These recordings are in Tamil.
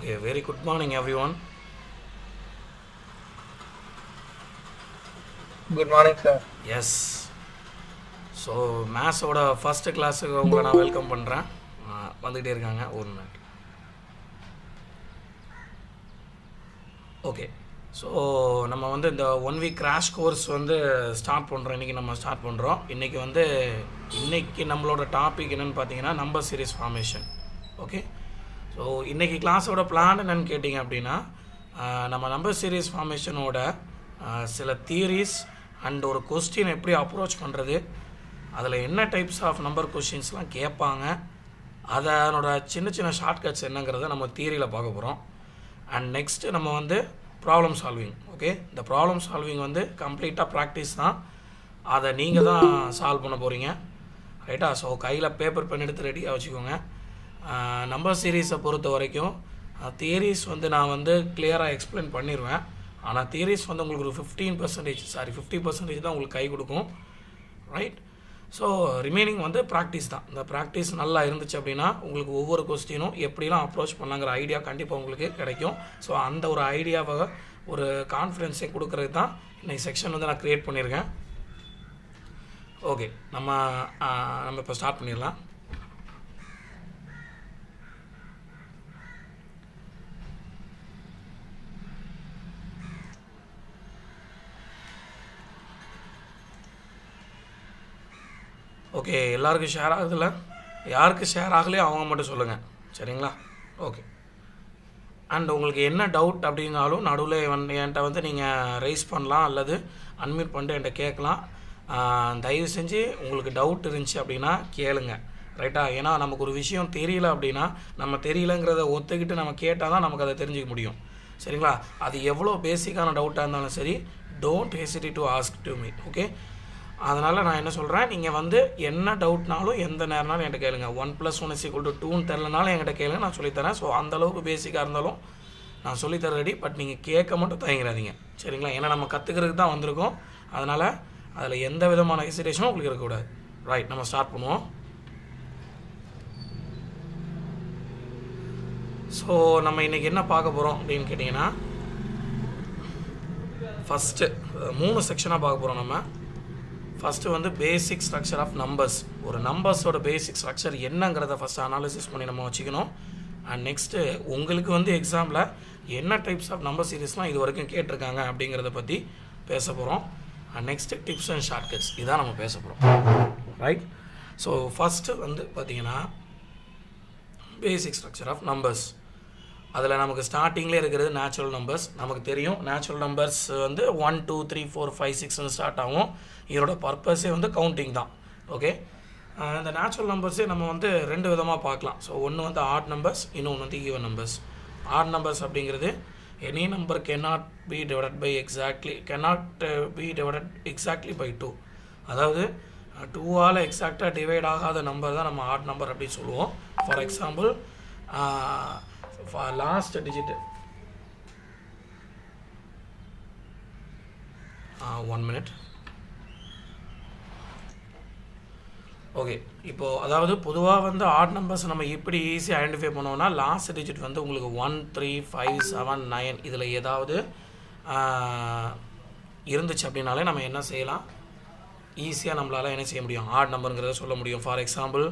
Okay, very good morning, everyone. Good morning sir yes so மேத்ஸோட ஃபஸ்ட்டு கிளாஸுக்கு உங்களை நான் வெல்கம் பண்ணுறேன் வந்துக்கிட்டே இருக்காங்க ஒரு மினிட் ஓகே ஸோ நம்ம வந்து இந்த ஒன் வீக் கிராஷ் கோர்ஸ் வந்து ஸ்டார்ட் பண்ணுறோம் இன்றைக்கி நம்ம ஸ்டார்ட் பண்ணுறோம் இன்றைக்கி வந்து இன்றைக்கி நம்மளோட டாபிக் என்னென்னு பார்த்தீங்கன்னா number series formation okay so இன்றைக்கி கிளாஸோட பிளான் என்னென்னு கேட்டிங்க அப்படின்னா ஆஹ், நம்ம நம்பர் சீரிஸ் ஃபார்மேஷனோட சில தியரிஸ் அண்ட் ஒரு கொஸ்டின் எப்படி அப்ரோச் பண்ணுறது அதில் என்ன டைப்ஸ் ஆஃப் நம்பர் கொஸ்டின்ஸ்லாம் கேட்பாங்க அதனோட சின்ன சின்ன ஷார்ட்கட்ஸ் என்னங்கிறத நம்ம தியரியில் பார்க்க போகிறோம் அண்ட் நெக்ஸ்ட்டு நம்ம வந்து ப்ராப்ளம் சால்விங் ஓகே இந்த ப்ராப்ளம் சால்விங் வந்து கம்ப்ளீட்டாக ப்ராக்டிஸ் தான் அதை நீங்கள் தான் சால்வ் பண்ண போகிறீங்க ரைட்டா ஸோ கையில் பேப்பர் பென் எடுத்து ரெடியாக வச்சுக்கோங்க நம்பர் சீரீஸை பொறுத்த வரைக்கும் தியரிஸ் வந்து நான் வந்து கிளியராக எக்ஸ்பிளைன் பண்ணிடுவேன் ஆனால் தியரிஸ் வந்து உங்களுக்கு ஒரு fifteen percentage sorry fifty percentage தான் உங்களுக்கு கை கொடுக்கும் ரைட் ஸோ ரிமைனிங் வந்து ப்ராக்டிஸ் தான் இந்த ப்ராக்டிஸ் நல்லா இருந்துச்சு அப்படின்னா உங்களுக்கு ஒவ்வொரு கொஸ்டினும் எப்படிலாம் அப்ரோச் பண்ணலாங்கிற ஐடியா கண்டிப்பாக உங்களுக்கு கிடைக்கும் ஸோ அந்த ஒரு ஐடியாவை ஒரு கான்ஃபிடென்ஸை கொடுக்கறது தான் இன்னைக்கு செக்ஷன் வந்து நான் க்ரியேட் பண்ணியிருக்கேன் ஓகே நம்ம ஆஹ், நம்ம இப்போ ஸ்டார்ட் பண்ணிடலாம் ஓகே எல்லாருக்கும் ஷேர் ஆகுதுல்ல யாருக்கு ஷேர் ஆகலையோ அவங்க மட்டும் சொல்லுங்கள் சரிங்களா ஓகே அண்ட் உங்களுக்கு என்ன டவுட் அப்படின்னாலும் நடுவில் வந்து என்கிட்ட வந்து நீங்கள் ரைஸ் பண்ணலாம் அல்லது அன்மியூட் பண்ணிட்டு என்கிட்ட கேட்கலாம் ஆஹ் தயவு செஞ்சு உங்களுக்கு டவுட் இருந்துச்சு அப்படின்னா கேளுங்க ரைட்டா ஏன்னா நமக்கு ஒரு விஷயம் தெரியல அப்படின்னா நம்ம தெரியலங்கிறத ஒத்துக்கிட்டு நம்ம கேட்டால் தான் நமக்கு அதை தெரிஞ்சுக்க முடியும் சரிங்களா அது எவ்வளோ பேசிக்கான டவுட்டாக இருந்தாலும் சரி don't hesitate to ask to me okay அதனால் நான் என்ன சொல்கிறேன் நீங்கள் வந்து என்ன டவுட்னாலும் எந்த நேரம்னாலும் என்கிட்ட கேளுங்க one plus one is equal to டூன்னு தெரிலனாலும் என்கிட்ட கேளுங்க நான் சொல்லித்தரேன் ஸோ அந்தளவுக்கு பேசிக்காக இருந்தாலும் நான் சொல்லித்தர ரெடி பட் நீங்கள் கேட்க மட்டும் தயங்கிறாதீங்க சரிங்களா ஏன்னா நம்ம கற்றுக்கிறதுக்கு தான் வந்திருக்கோம் அதனால் அதில் எந்த விதமான ஹெசிடேஷனும் உங்களுக்கு இருக்கக்கூடாது ரைட் நம்ம ஸ்டார்ட் பண்ணுவோம் ஸோ நம்ம இன்றைக்கி என்ன பார்க்க போகிறோம் அப்படின்னு கேட்டிங்கன்னா ஃபஸ்ட்டு மூணு செக்ஷனாக பார்க்க போகிறோம் நம்ம ஃபஸ்ட்டு வந்து பேசிக் ஸ்ட்ரக்சர் ஆஃப் நம்பர்ஸ் ஒரு நம்பர்ஸோட பேசிக் ஸ்ட்ரக்சர் என்னங்கிறத ஃபஸ்ட்டு அனாலிசிஸ் பண்ணி நம்ம வச்சுக்கணும் அண்ட் நெக்ஸ்ட்டு உங்களுக்கு வந்து எக்ஸாமில் என்ன டைப்ஸ் ஆஃப் நம்பர் சீரிஸ்லாம் இது வரைக்கும் கேட்டிருக்காங்க அப்படிங்கிறத பற்றி பேச போகிறோம் and next tips and shortcuts இதான் நம்ம பேச போகிறோம் ரைட் ஸோ ஃபஸ்ட்டு வந்து பார்த்தீங்கன்னா பேசிக் ஸ்ட்ரக்சர் ஆஃப் நம்பர்ஸ் அதில் நமக்கு ஸ்டார்டிங்லேயே இருக்கிறது நேச்சுரல் நம்பர்ஸ் நமக்கு தெரியும் நேச்சுரல் நம்பர்ஸ் வந்து one two three four five சிக்ஸ்னு ஸ்டார்ட் ஆகும் இதோட பர்பஸே வந்து கவுண்டிங் தான் ஓகே இந்த நேச்சுரல் நம்பர்ஸே நம்ம வந்து ரெண்டு விதமாக பார்க்கலாம் ஸோ ஒன்று வந்து ஆட் நம்பர்ஸ் இன்னொன்று வந்து ஈவன் நம்பர்ஸ் ஆட் நம்பர்ஸ் அப்படிங்கிறது any number cannot be divided by exactly cannot be divided exactly by two அதாவது டூவால் எக்ஸாக்டாக டிவைட் ஆகாத நம்பர் தான் நம்ம ஆட் நம்பர் அப்படின்னு சொல்லுவோம் for example last digit one minute okay இப்போது அதாவது பொதுவாக வந்து ஆட் நம்பர்ஸ் நம்ம எப்படி ஈஸியாக ஐடென்டிஃபை பண்ணுவோம்னா லாஸ்ட் டிஜிட் வந்து உங்களுக்கு one three five seven nine இதில் ஏதாவது ஆஹ், இருந்துச்சு அப்படின்னாலே நம்ம என்ன செய்யலாம் ஈஸியாக நம்மளால் என்ன செய்ய முடியும் ஆட் நம்பருங்கிறத சொல்ல முடியும் ஃபார் எக்ஸாம்பிள்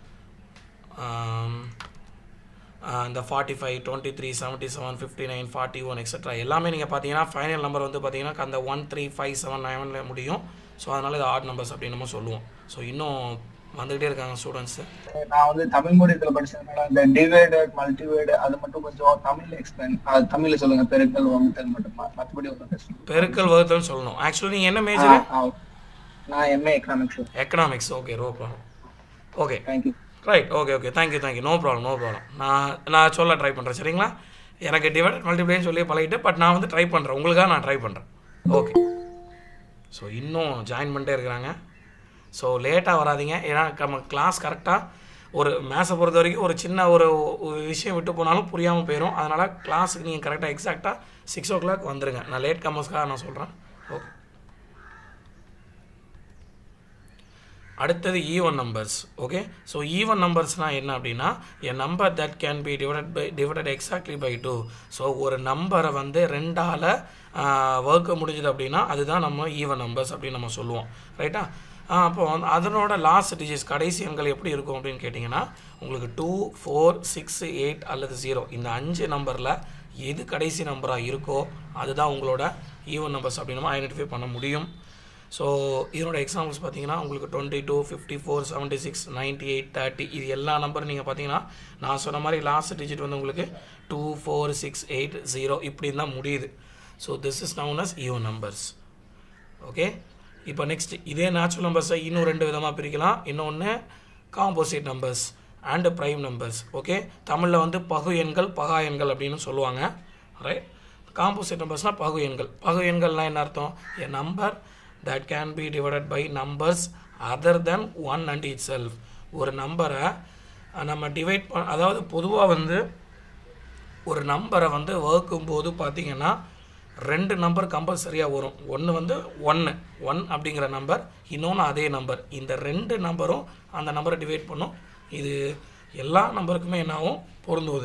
இந்த forty five twenty three seventy seven fifty nine forty one extra எல்லாமே நீங்கள் பார்த்தீங்கன்னா ஃபைனல் நம்பர் வந்து பார்த்தீங்கன்னா அந்த ஒன் த்ரீ ஃபைவ் செவன் நைனில் முடியும் ஸோ அதனால் இது ஆட் நம்பர்ஸ் அப்படின்னு நம்ம சொல்லுவோம் ஸோ இன்னும் வந்துக்கிட்டே இருக்காங்க ஸ்டூடெண்ட்ஸு நான் வந்து தமிழ் மீடியத்துல படிச்சதுனால இந்த டிவைடட் மல்டிவைடு அது மட்டும் கொஞ்சம் தமிழ்ல எக்ஸ்பிளைன் அது தமிழ்ல சொல்லுங்க பெருக்கல் வகுத்தல் மட்டும் மற்றபடி ஒன்றும் பேசணும் பெருக்கல் வகுத்தல்னு சொல்லணும் ஆக்சுவலி நீங்கள் என்ன மேஜர் நான் MA economics economics okay no problem okay thank you right okay okay thank you thank you no problem no problem நான் நான் சொல்ல ட்ரை பண்ணுறேன் சரிங்களா எனக்கு டிவைட் மல்டிப்ளைன்னு சொல்லி பழகிட்டு பட் நான் வந்து ட்ரை பண்ணுறேன் உங்களுக்காக நான் ட்ரை பண்ணுறேன் ஓகே ஸோ இன்னும் ஜாயின் பண்ணிட்டே இருக்கிறாங்க ஸோ லேட்டாக வராதீங்க ஏன்னா நம்ம கிளாஸ் கரெக்டாக ஒரு மேத்ஸை பொறுத்த வரைக்கும் ஒரு சின்ன ஒரு ஒரு விஷயம் விட்டு போனாலும் புரியாமல் போயிடும் அதனால் கிளாஸுக்கு நீங்கள் கரெக்டாக எக்ஸாக்டாக சிக்ஸ் ஓ கிளாக் வந்துருங்க நான் லேட் கமர்ஸ்க்காக நான் சொல்கிறேன் ஓகே அடுத்தது even numbers okay so even நம்பர்ஸ்னால் என்ன அப்படின்னா a number that can be divided by divided exactly by two so ஒரு நம்பரை வந்து ரெண்டால் வகுக்க முடிஞ்சது அப்படின்னா அதுதான் நம்ம ஈவன் நம்பர்ஸ் அப்படின்னு நம்ம சொல்லுவோம் ரைட்டா அப்போ வந்து அதனோட லாஸ்ட் டிஜிட்ஸ் கடைசி எண்கள் எப்படி இருக்கும் அப்படின்னு கேட்டிங்கன்னா உங்களுக்கு டூ ஃபோர் சிக்ஸ் எயிட் அல்லது ஜீரோ இந்த அஞ்சு நம்பரில் எது கடைசி நம்பராக இருக்கோ அதுதான் உங்களோட ஈவன் நம்பர்ஸ் அப்படின்னு நம்ம ஐடென்டிஃபை பண்ண முடியும் ஸோ இதனோட எக்ஸாம்பிள்ஸ் பார்த்தீங்கன்னா உங்களுக்கு twenty two fifty four seventy six ninety eight thirty இது எல்லா நம்பரும் நீங்கள் பார்த்தீங்கன்னா நான் சொன்ன மாதிரி லாஸ்ட் டிஜிட் வந்து உங்களுக்கு two four six eight zero இப்படி தான் முடியுது so this is known as even numbers okay இப்போ நெக்ஸ்ட் இதே நேச்சுரல் நம்பர்ஸை இன்னும் ரெண்டு விதமாக பிரிக்கலாம் இன்னொன்று composite numbers and prime numbers okay தமிழில் வந்து பகு எண்கள் பகா எண்கள் அப்படின்னு சொல்லுவாங்க ரைட் காம்போசிட் நம்பர்ஸ்னால் பகு எண்கள் பகு எண்கள்னால் என்ன அர்த்தம் a number that can be divided by numbers other than one and itself ஒரு நம்பரை நம்ம டிவைட் ப அதாவது பொதுவாக வந்து ஒரு நம்பரை வந்து வகுக்கும் போது பார்த்தீங்கன்னா ரெண்டு நம்பர் கம்பல்சரியாக வரும் ஒன்று வந்து ஒன்று ஒன் அப்படிங்கிற நம்பர் இன்னொன்று அதே நம்பர் இந்த ரெண்டு நம்பரும் அந்த நம்பரை டிவைட் பண்ணும் இது எல்லா நம்பருக்குமே என்னாகும் பொருந்துவது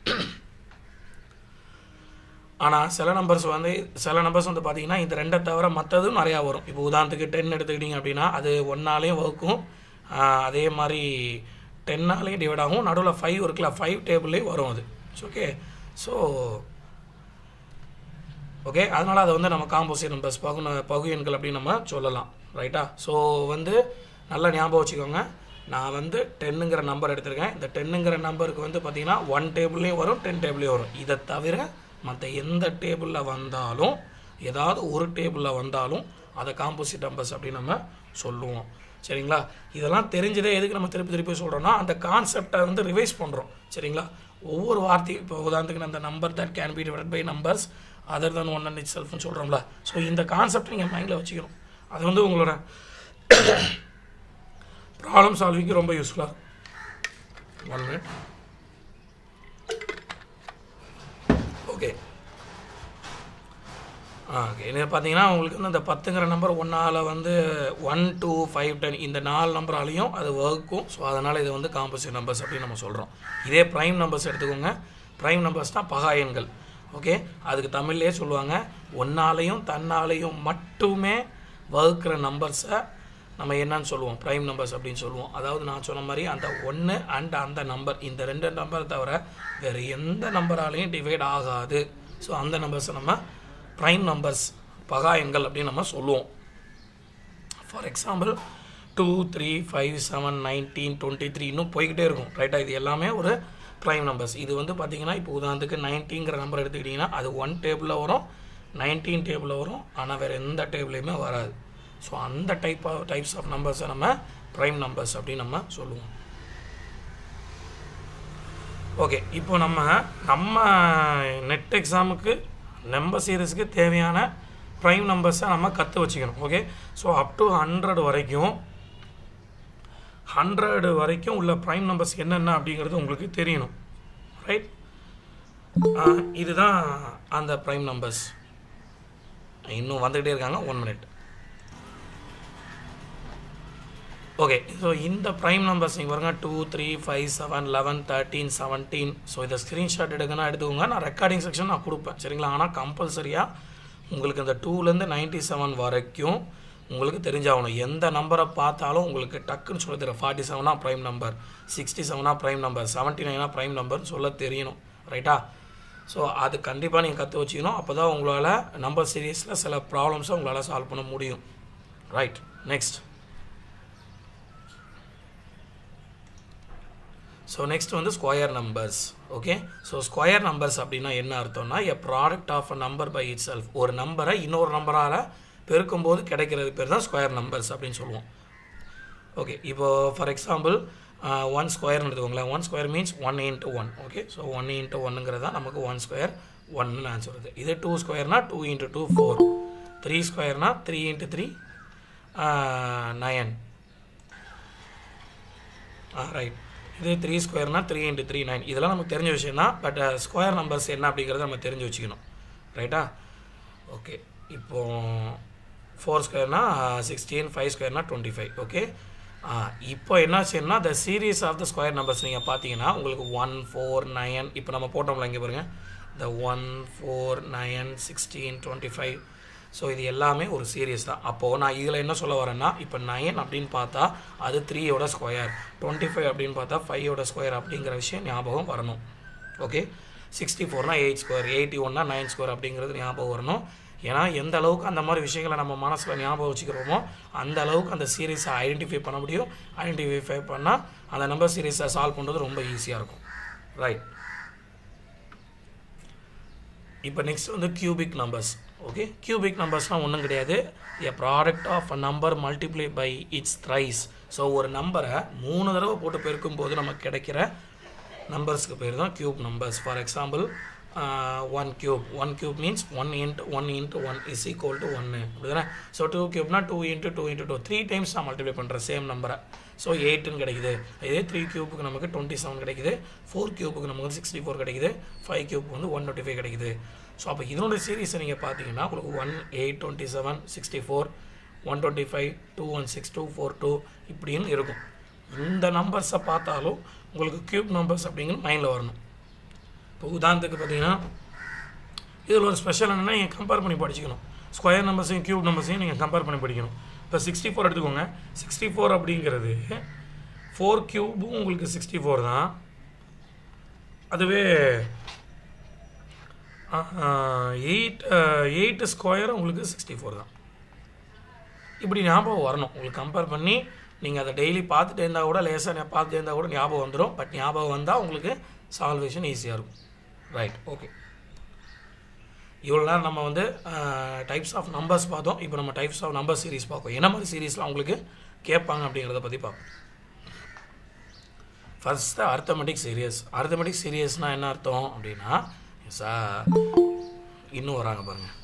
ஆனால் சில நம்பர்ஸ் வந்து சில நம்பர்ஸ் வந்து பார்த்தீங்கன்னா இந்த ரெண்டை தவிர மற்றதும் நிறையா வரும் இப்போ உதாரணத்துக்கு டென் எடுத்துக்கிட்டிங்க அப்படின்னா அது ஒன்னாலேயும் வகுக்கும் அதே மாதிரி டென்னாலேயும் டிவைட் ஆகும் நடுவில் ஃபைவ் இருக்குல்ல ஃபைவ் டேபிள்லேயும் வரும் அது ஓகே ஸோ ஓகே அதனால் அதை வந்து நம்ம காம்போசிட் நம்பர்ஸ் பகு பகு எண்கள் அப்படின்னு நம்ம சொல்லலாம் ரைட்டா ஸோ வந்து நல்லா ஞாபகம் வச்சுக்கோங்க நான் வந்து டென்னுங்கிற நம்பர் எடுத்திருக்கேன் இந்த டென்னுங்கிற நம்பருக்கு வந்து பார்த்தீங்கன்னா ஒன் டேபிள்லேயும் வரும் டென் டேபிள்லேயும் வரும் இதை தவிர மற்ற எந்த டேபிளில் வந்தாலும் ஏதாவது ஒரு டேபிளில் வந்தாலும் அதை காம்போசிட் நம்பர்ஸ் அப்படின்னு நம்ம சொல்லுவோம் சரிங்களா இதெல்லாம் தெரிஞ்சதே எதுக்கு நம்ம திருப்பி திருப்பி சொல்கிறோம்னா அந்த கான்செப்டை வந்து ரிவைஸ் பண்ணுறோம் சரிங்களா ஒவ்வொரு வார்த்தையும் இப்போ உதாரணத்துக்கு அந்த number that can be divide by numbers other than one and இட் செல்ஃப்னு சொல்கிறோம்ல ஸோ இந்த கான்செப்ட் நீங்கள் மைண்டில் வச்சுக்கணும் அது வந்து உங்களோட ப்ராப்ளம் சால்விங்க்கு ரொம்ப யூஸ்ஃபுல்லாக இருக்கும் ஒன் மினிட் ஓகே ஓகே இது பார்த்தீங்கன்னா உங்களுக்கு வந்து அந்த பத்துங்கிற நம்பர் ஒன்றால் வந்து ஒன் டூ ஃபைவ் டென் இந்த நாலு நம்பராலையும் அது வகுக்கும் ஸோ அதனால் இது வந்து காம்போசிட் நம்பர்ஸ் அப்படின்னு நம்ம சொல்கிறோம் இதே ப்ரைம் நம்பர்ஸ் எடுத்துக்கோங்க ப்ரைம் நம்பர்ஸ்னால் பகா எண்கள் ஓகே அதுக்கு தமிழ்லேயே சொல்லுவாங்க ஒன்னாலையும் தன்னாலையும் மட்டுமே வகுக்கிற நம்பர்ஸை நம்ம என்னன்னு சொல்லுவோம் ப்ரைம் நம்பர்ஸ் அப்படின்னு சொல்லுவோம் அதாவது நான் சொன்ன மாதிரி அந்த ஒன்று அண்ட் அந்த நம்பர் இந்த ரெண்டு நம்பரை தவிர வேறு எந்த நம்பராலையும் டிவைட் ஆகாது ஸோ அந்த நம்பர்ஸை நம்ம ப்ரைம் நம்பர்ஸ் பகா எண்கள் அப்படின்னு நம்ம சொல்லுவோம் for example two three five seven nineteen twenty three இன்னும் போய்கிட்டே இருக்கும் ரைட்டாக இது எல்லாமே ஒரு ப்ரைம் நம்பர்ஸ் இது வந்து பார்த்தீங்கன்னா இப்போ உதாரணத்துக்கு நைன்டீங்கிற நம்பர் எடுத்துக்கிட்டிங்கன்னா அது ஒன் டேபிளில் வரும் நைன்டீன் டேபிளில் வரும் ஆனால் வேறு எந்த டேபிளையுமே வராது ஸோ அந்த டைப் ஆஃப் டைப்ஸ் ஆஃப் நம்பர்ஸை நம்ம ப்ரைம் நம்பர்ஸ் அப்படின்னு நம்ம சொல்லுவோம் ஓகே இப்போ நம்ம நம்ம நெட் எக்ஸாமுக்கு நம்பர் சீரீஸ்க்கு தேவையான ப்ரைம் நம்பர்ஸை நம்ம கற்று வச்சுக்கணும் okay so up to hundred வரைக்கும் ஹண்ட்ரட் வரைக்கும் உள்ள ப்ரைம் நம்பர்ஸ் என்னென்ன அப்படிங்கிறது உங்களுக்கு தெரியணும் ரைட் இதுதான் அந்த ப்ரைம் நம்பர்ஸ் இன்னும் வந்துக்கிட்டே இருக்காங்க ஒன் மினிட் ஓகே ஸோ இந்த ப்ரைம் நம்பர்ஸ் நீங்கள் பாருங்க two three five seven eleven thirteen seventeen so இதை ஸ்க்ரீன்ஷாட் எடுக்கணும் எடுத்துக்கோங்க நான் ரெக்கார்டிங் செக்ஷன் நான் கொடுப்பேன் சரிங்களா ஆனால் கம்பல்சரியாக உங்களுக்கு இந்த டூலேருந்து நைன்ட்டி செவன் வரைக்கும் உங்களுக்கு தெரிஞ்சாகணும் எந்த நம்பரை பார்த்தாலும் உங்களுக்கு டக்குன்னு சொல்ல தெரியும் ஃபார்ட்டி செவனாக ப்ரைம் நம்பர் சிக்ஸ்டி செவனாக ப்ரைம் நம்பர் செவன்ட்டி நைனாக ப்ரைம் நம்பர்னு சொல்ல தெரியணும் ரைட்டா ஸோ அது கண்டிப்பாக நீங்கள் கற்று வச்சுக்கணும் அப்போ தான் உங்களால் நம்பர் சீரீஸில் சில ப்ராப்ளம்ஸை உங்களால் சால்வ் பண்ண முடியும் ரைட் நெக்ஸ்ட் ஸோ நெக்ஸ்ட் வந்து square numbers okay so square numbers அப்படின்னா என்ன அர்த்தம்னா a product of a number by itself ஒரு நம்பரை இன்னொரு நம்பரால் பெருக்கும்போது கிடைக்கிறது பேர் தான் ஸ்கொயர் நம்பர்ஸ் அப்படின்னு சொல்லுவோம் ஓகே இப்போ ஃபார் எக்ஸாம்பிள் ஒன் ஸ்கொயர்னு எடுத்துக்கோங்களேன் one square means one into one okay so one into ஒன்னுங்கிறது தான் நமக்கு ஒன் ஸ்கொயர் ஒன்னு ஆன்சர் வருது இதே டூ ஸ்கொயர்னா two into two four three ஸ்கொயர்னா three into three nine right இது த்ரீ ஸ்கொயர்னா த்ரீ இன்ட்டு த்ரீ நைன் இதெல்லாம் நமக்கு தெரிஞ்ச விஷயம் தான் பட் ஸ்கொயர் நம்பர்ஸ் என்ன அப்படிங்கிறத நம்ம தெரிஞ்சு வச்சுக்கணும் ரைட்டா ஓகே இப்போ ஃபோர் ஸ்கொயர்னா சிக்ஸ்டீன் ஃபைவ் ஸ்கொயர்னா டுவெண்ட்டி ஃபைவ் ஓகே இப்போ என்ன செய்யணும்னா the series of the square numbers நீங்கள் பார்த்தீங்கன்னா உங்களுக்கு ஒன் ஃபோர் நைன் இப்போ நம்ம போட்டோம்ல இங்கே பாருங்கள் the one four nine sixteen twenty five so இது எல்லாமே ஒரு சீரியஸ் தான் அப்போது நான் இதில் என்ன சொல்ல வரேன்னா இப்போ நைன் அப்படின்னு பார்த்தா அது த்ரீயோட ஸ்கொயர் டுவெண்ட்டி ஃபைவ் அப்படின்னு பார்த்தா ஃபைவோட ஸ்கொயர் அப்படிங்கிற விஷயம் ஞாபகம் வரணும் ஓகே சிக்ஸ்டி ஃபோர்னா எயிட் ஸ்கொயர் எயிட்டி ஒன்னா நைன் ஸ்கொயர் அப்படிங்கிறது ஞாபகம் வரணும் ஏன்னா எந்த அளவுக்கு அந்த மாதிரி விஷயங்களை நம்ம மனசில் ஞாபகம் வச்சுக்கிறோமோ அந்த அளவுக்கு அந்த சீரீஸை ஐடென்டிஃபை பண்ண முடியும் ஐடென்டிஃபை பண்ணால் அந்த நம்பர் சீரீஸை சால்வ் பண்ணுறது ரொம்ப ஈஸியாக இருக்கும் ரைட் இப்போ நெக்ஸ்ட் வந்து கியூபிக் நம்பர்ஸ் ஓகே கியூபிக் நம்பர்ஸ்னால் ஒன்றும் கிடையாது a product of a number multiply by its thrice so ஒரு நம்பரை மூணு தடவை போட்டு பெருக்கும் போது நமக்கு கிடைக்கிற நம்பர்ஸ்க்கு பேர் தான் cube numbers for example one cube one cube means one into one into one is equal to ஒன்று அப்படிதானே ஸோ டூ கியூப்னா two into two into two three times நான் மல்டிப்ளை பண்ணுறேன் சேம் நம்பரை ஸோ எயிட்டுன்னு கிடைக்குது இதே த்ரீ கியூப்புக்கு நமக்கு டுவெண்ட்டி செவன் கிடைக்குது ஃபோர் கியூப்புக்கு நமக்கு வந்து சிக்ஸ்டி ஃபோர் கிடைக்குது ஃபைவ் கியூப் வந்து ஒன் டுவெண்ட்டி ஃபைவ் கிடைக்குது ஸோ அப்போ இதனோட சீரீஸை நீங்கள் பார்த்தீங்கன்னா உங்களுக்கு one eight twenty seven sixty four one twenty five two one six two four two இப்படின்னு இருக்கும் இந்த நம்பர்ஸை பார்த்தாலும் உங்களுக்கு க்யூப் நம்பர்ஸ் அப்படிங்கிறது மைண்டில் வரணும் இப்போ உதாரணத்துக்கு பார்த்தீங்கன்னா இதில் ஒரு ஸ்பெஷல் என்னென்னா நீங்கள் கம்பேர் பண்ணி படிச்சுக்கணும் ஸ்கொயர் நம்பர்ஸையும் க்யூப் நம்பர்ஸையும் நீங்கள் கம்பேர் பண்ணி படிக்கணும் இப்போ சிக்ஸ்டி ஃபோர் எடுத்துக்கோங்க சிக்ஸ்டி ஃபோர் அப்படிங்கிறது ஃபோர் க்யூபும் உங்களுக்கு சிக்ஸ்டி ஃபோர் தான் அதுவே எயிட் எயிட் ஸ்கொயர் உங்களுக்கு சிக்ஸ்டி ஃபோர் தான் இப்படி ஞாபகம் வரணும் உங்களுக்கு கம்பேர் பண்ணி நீங்கள் அதை டெய்லி பார்த்துட்டு இருந்தால் கூட லேசாக பார்த்துட்டு இருந்தால் கூட ஞாபகம் வந்துடும் பட் ஞாபகம் வந்தால் உங்களுக்கு சால்வேஷன் ஈஸியாக இருக்கும் ரைட் ஓகே இவ்வளோ நேரம் நம்ம வந்து டைப்ஸ் ஆஃப் நம்பர்ஸ் பார்த்தோம் இப்போ நம்ம டைப்ஸ் ஆஃப் நம்பர் சீரிஸ் பார்ப்போம் என்ன மாதிரி சீரீஸ்லாம் உங்களுக்கு கேட்பாங்க அப்படிங்கிறத பற்றி பார்ப்போம் ஃபர்ஸ்ட்டு அர்த்தமெட்டிக் சீரியஸ் அர்த்தமெட்டிக் சீரியஸ்னால் என்ன அர்த்தம் அப்படின்னா சார் இன்னும் வராங்க பாருங்கள்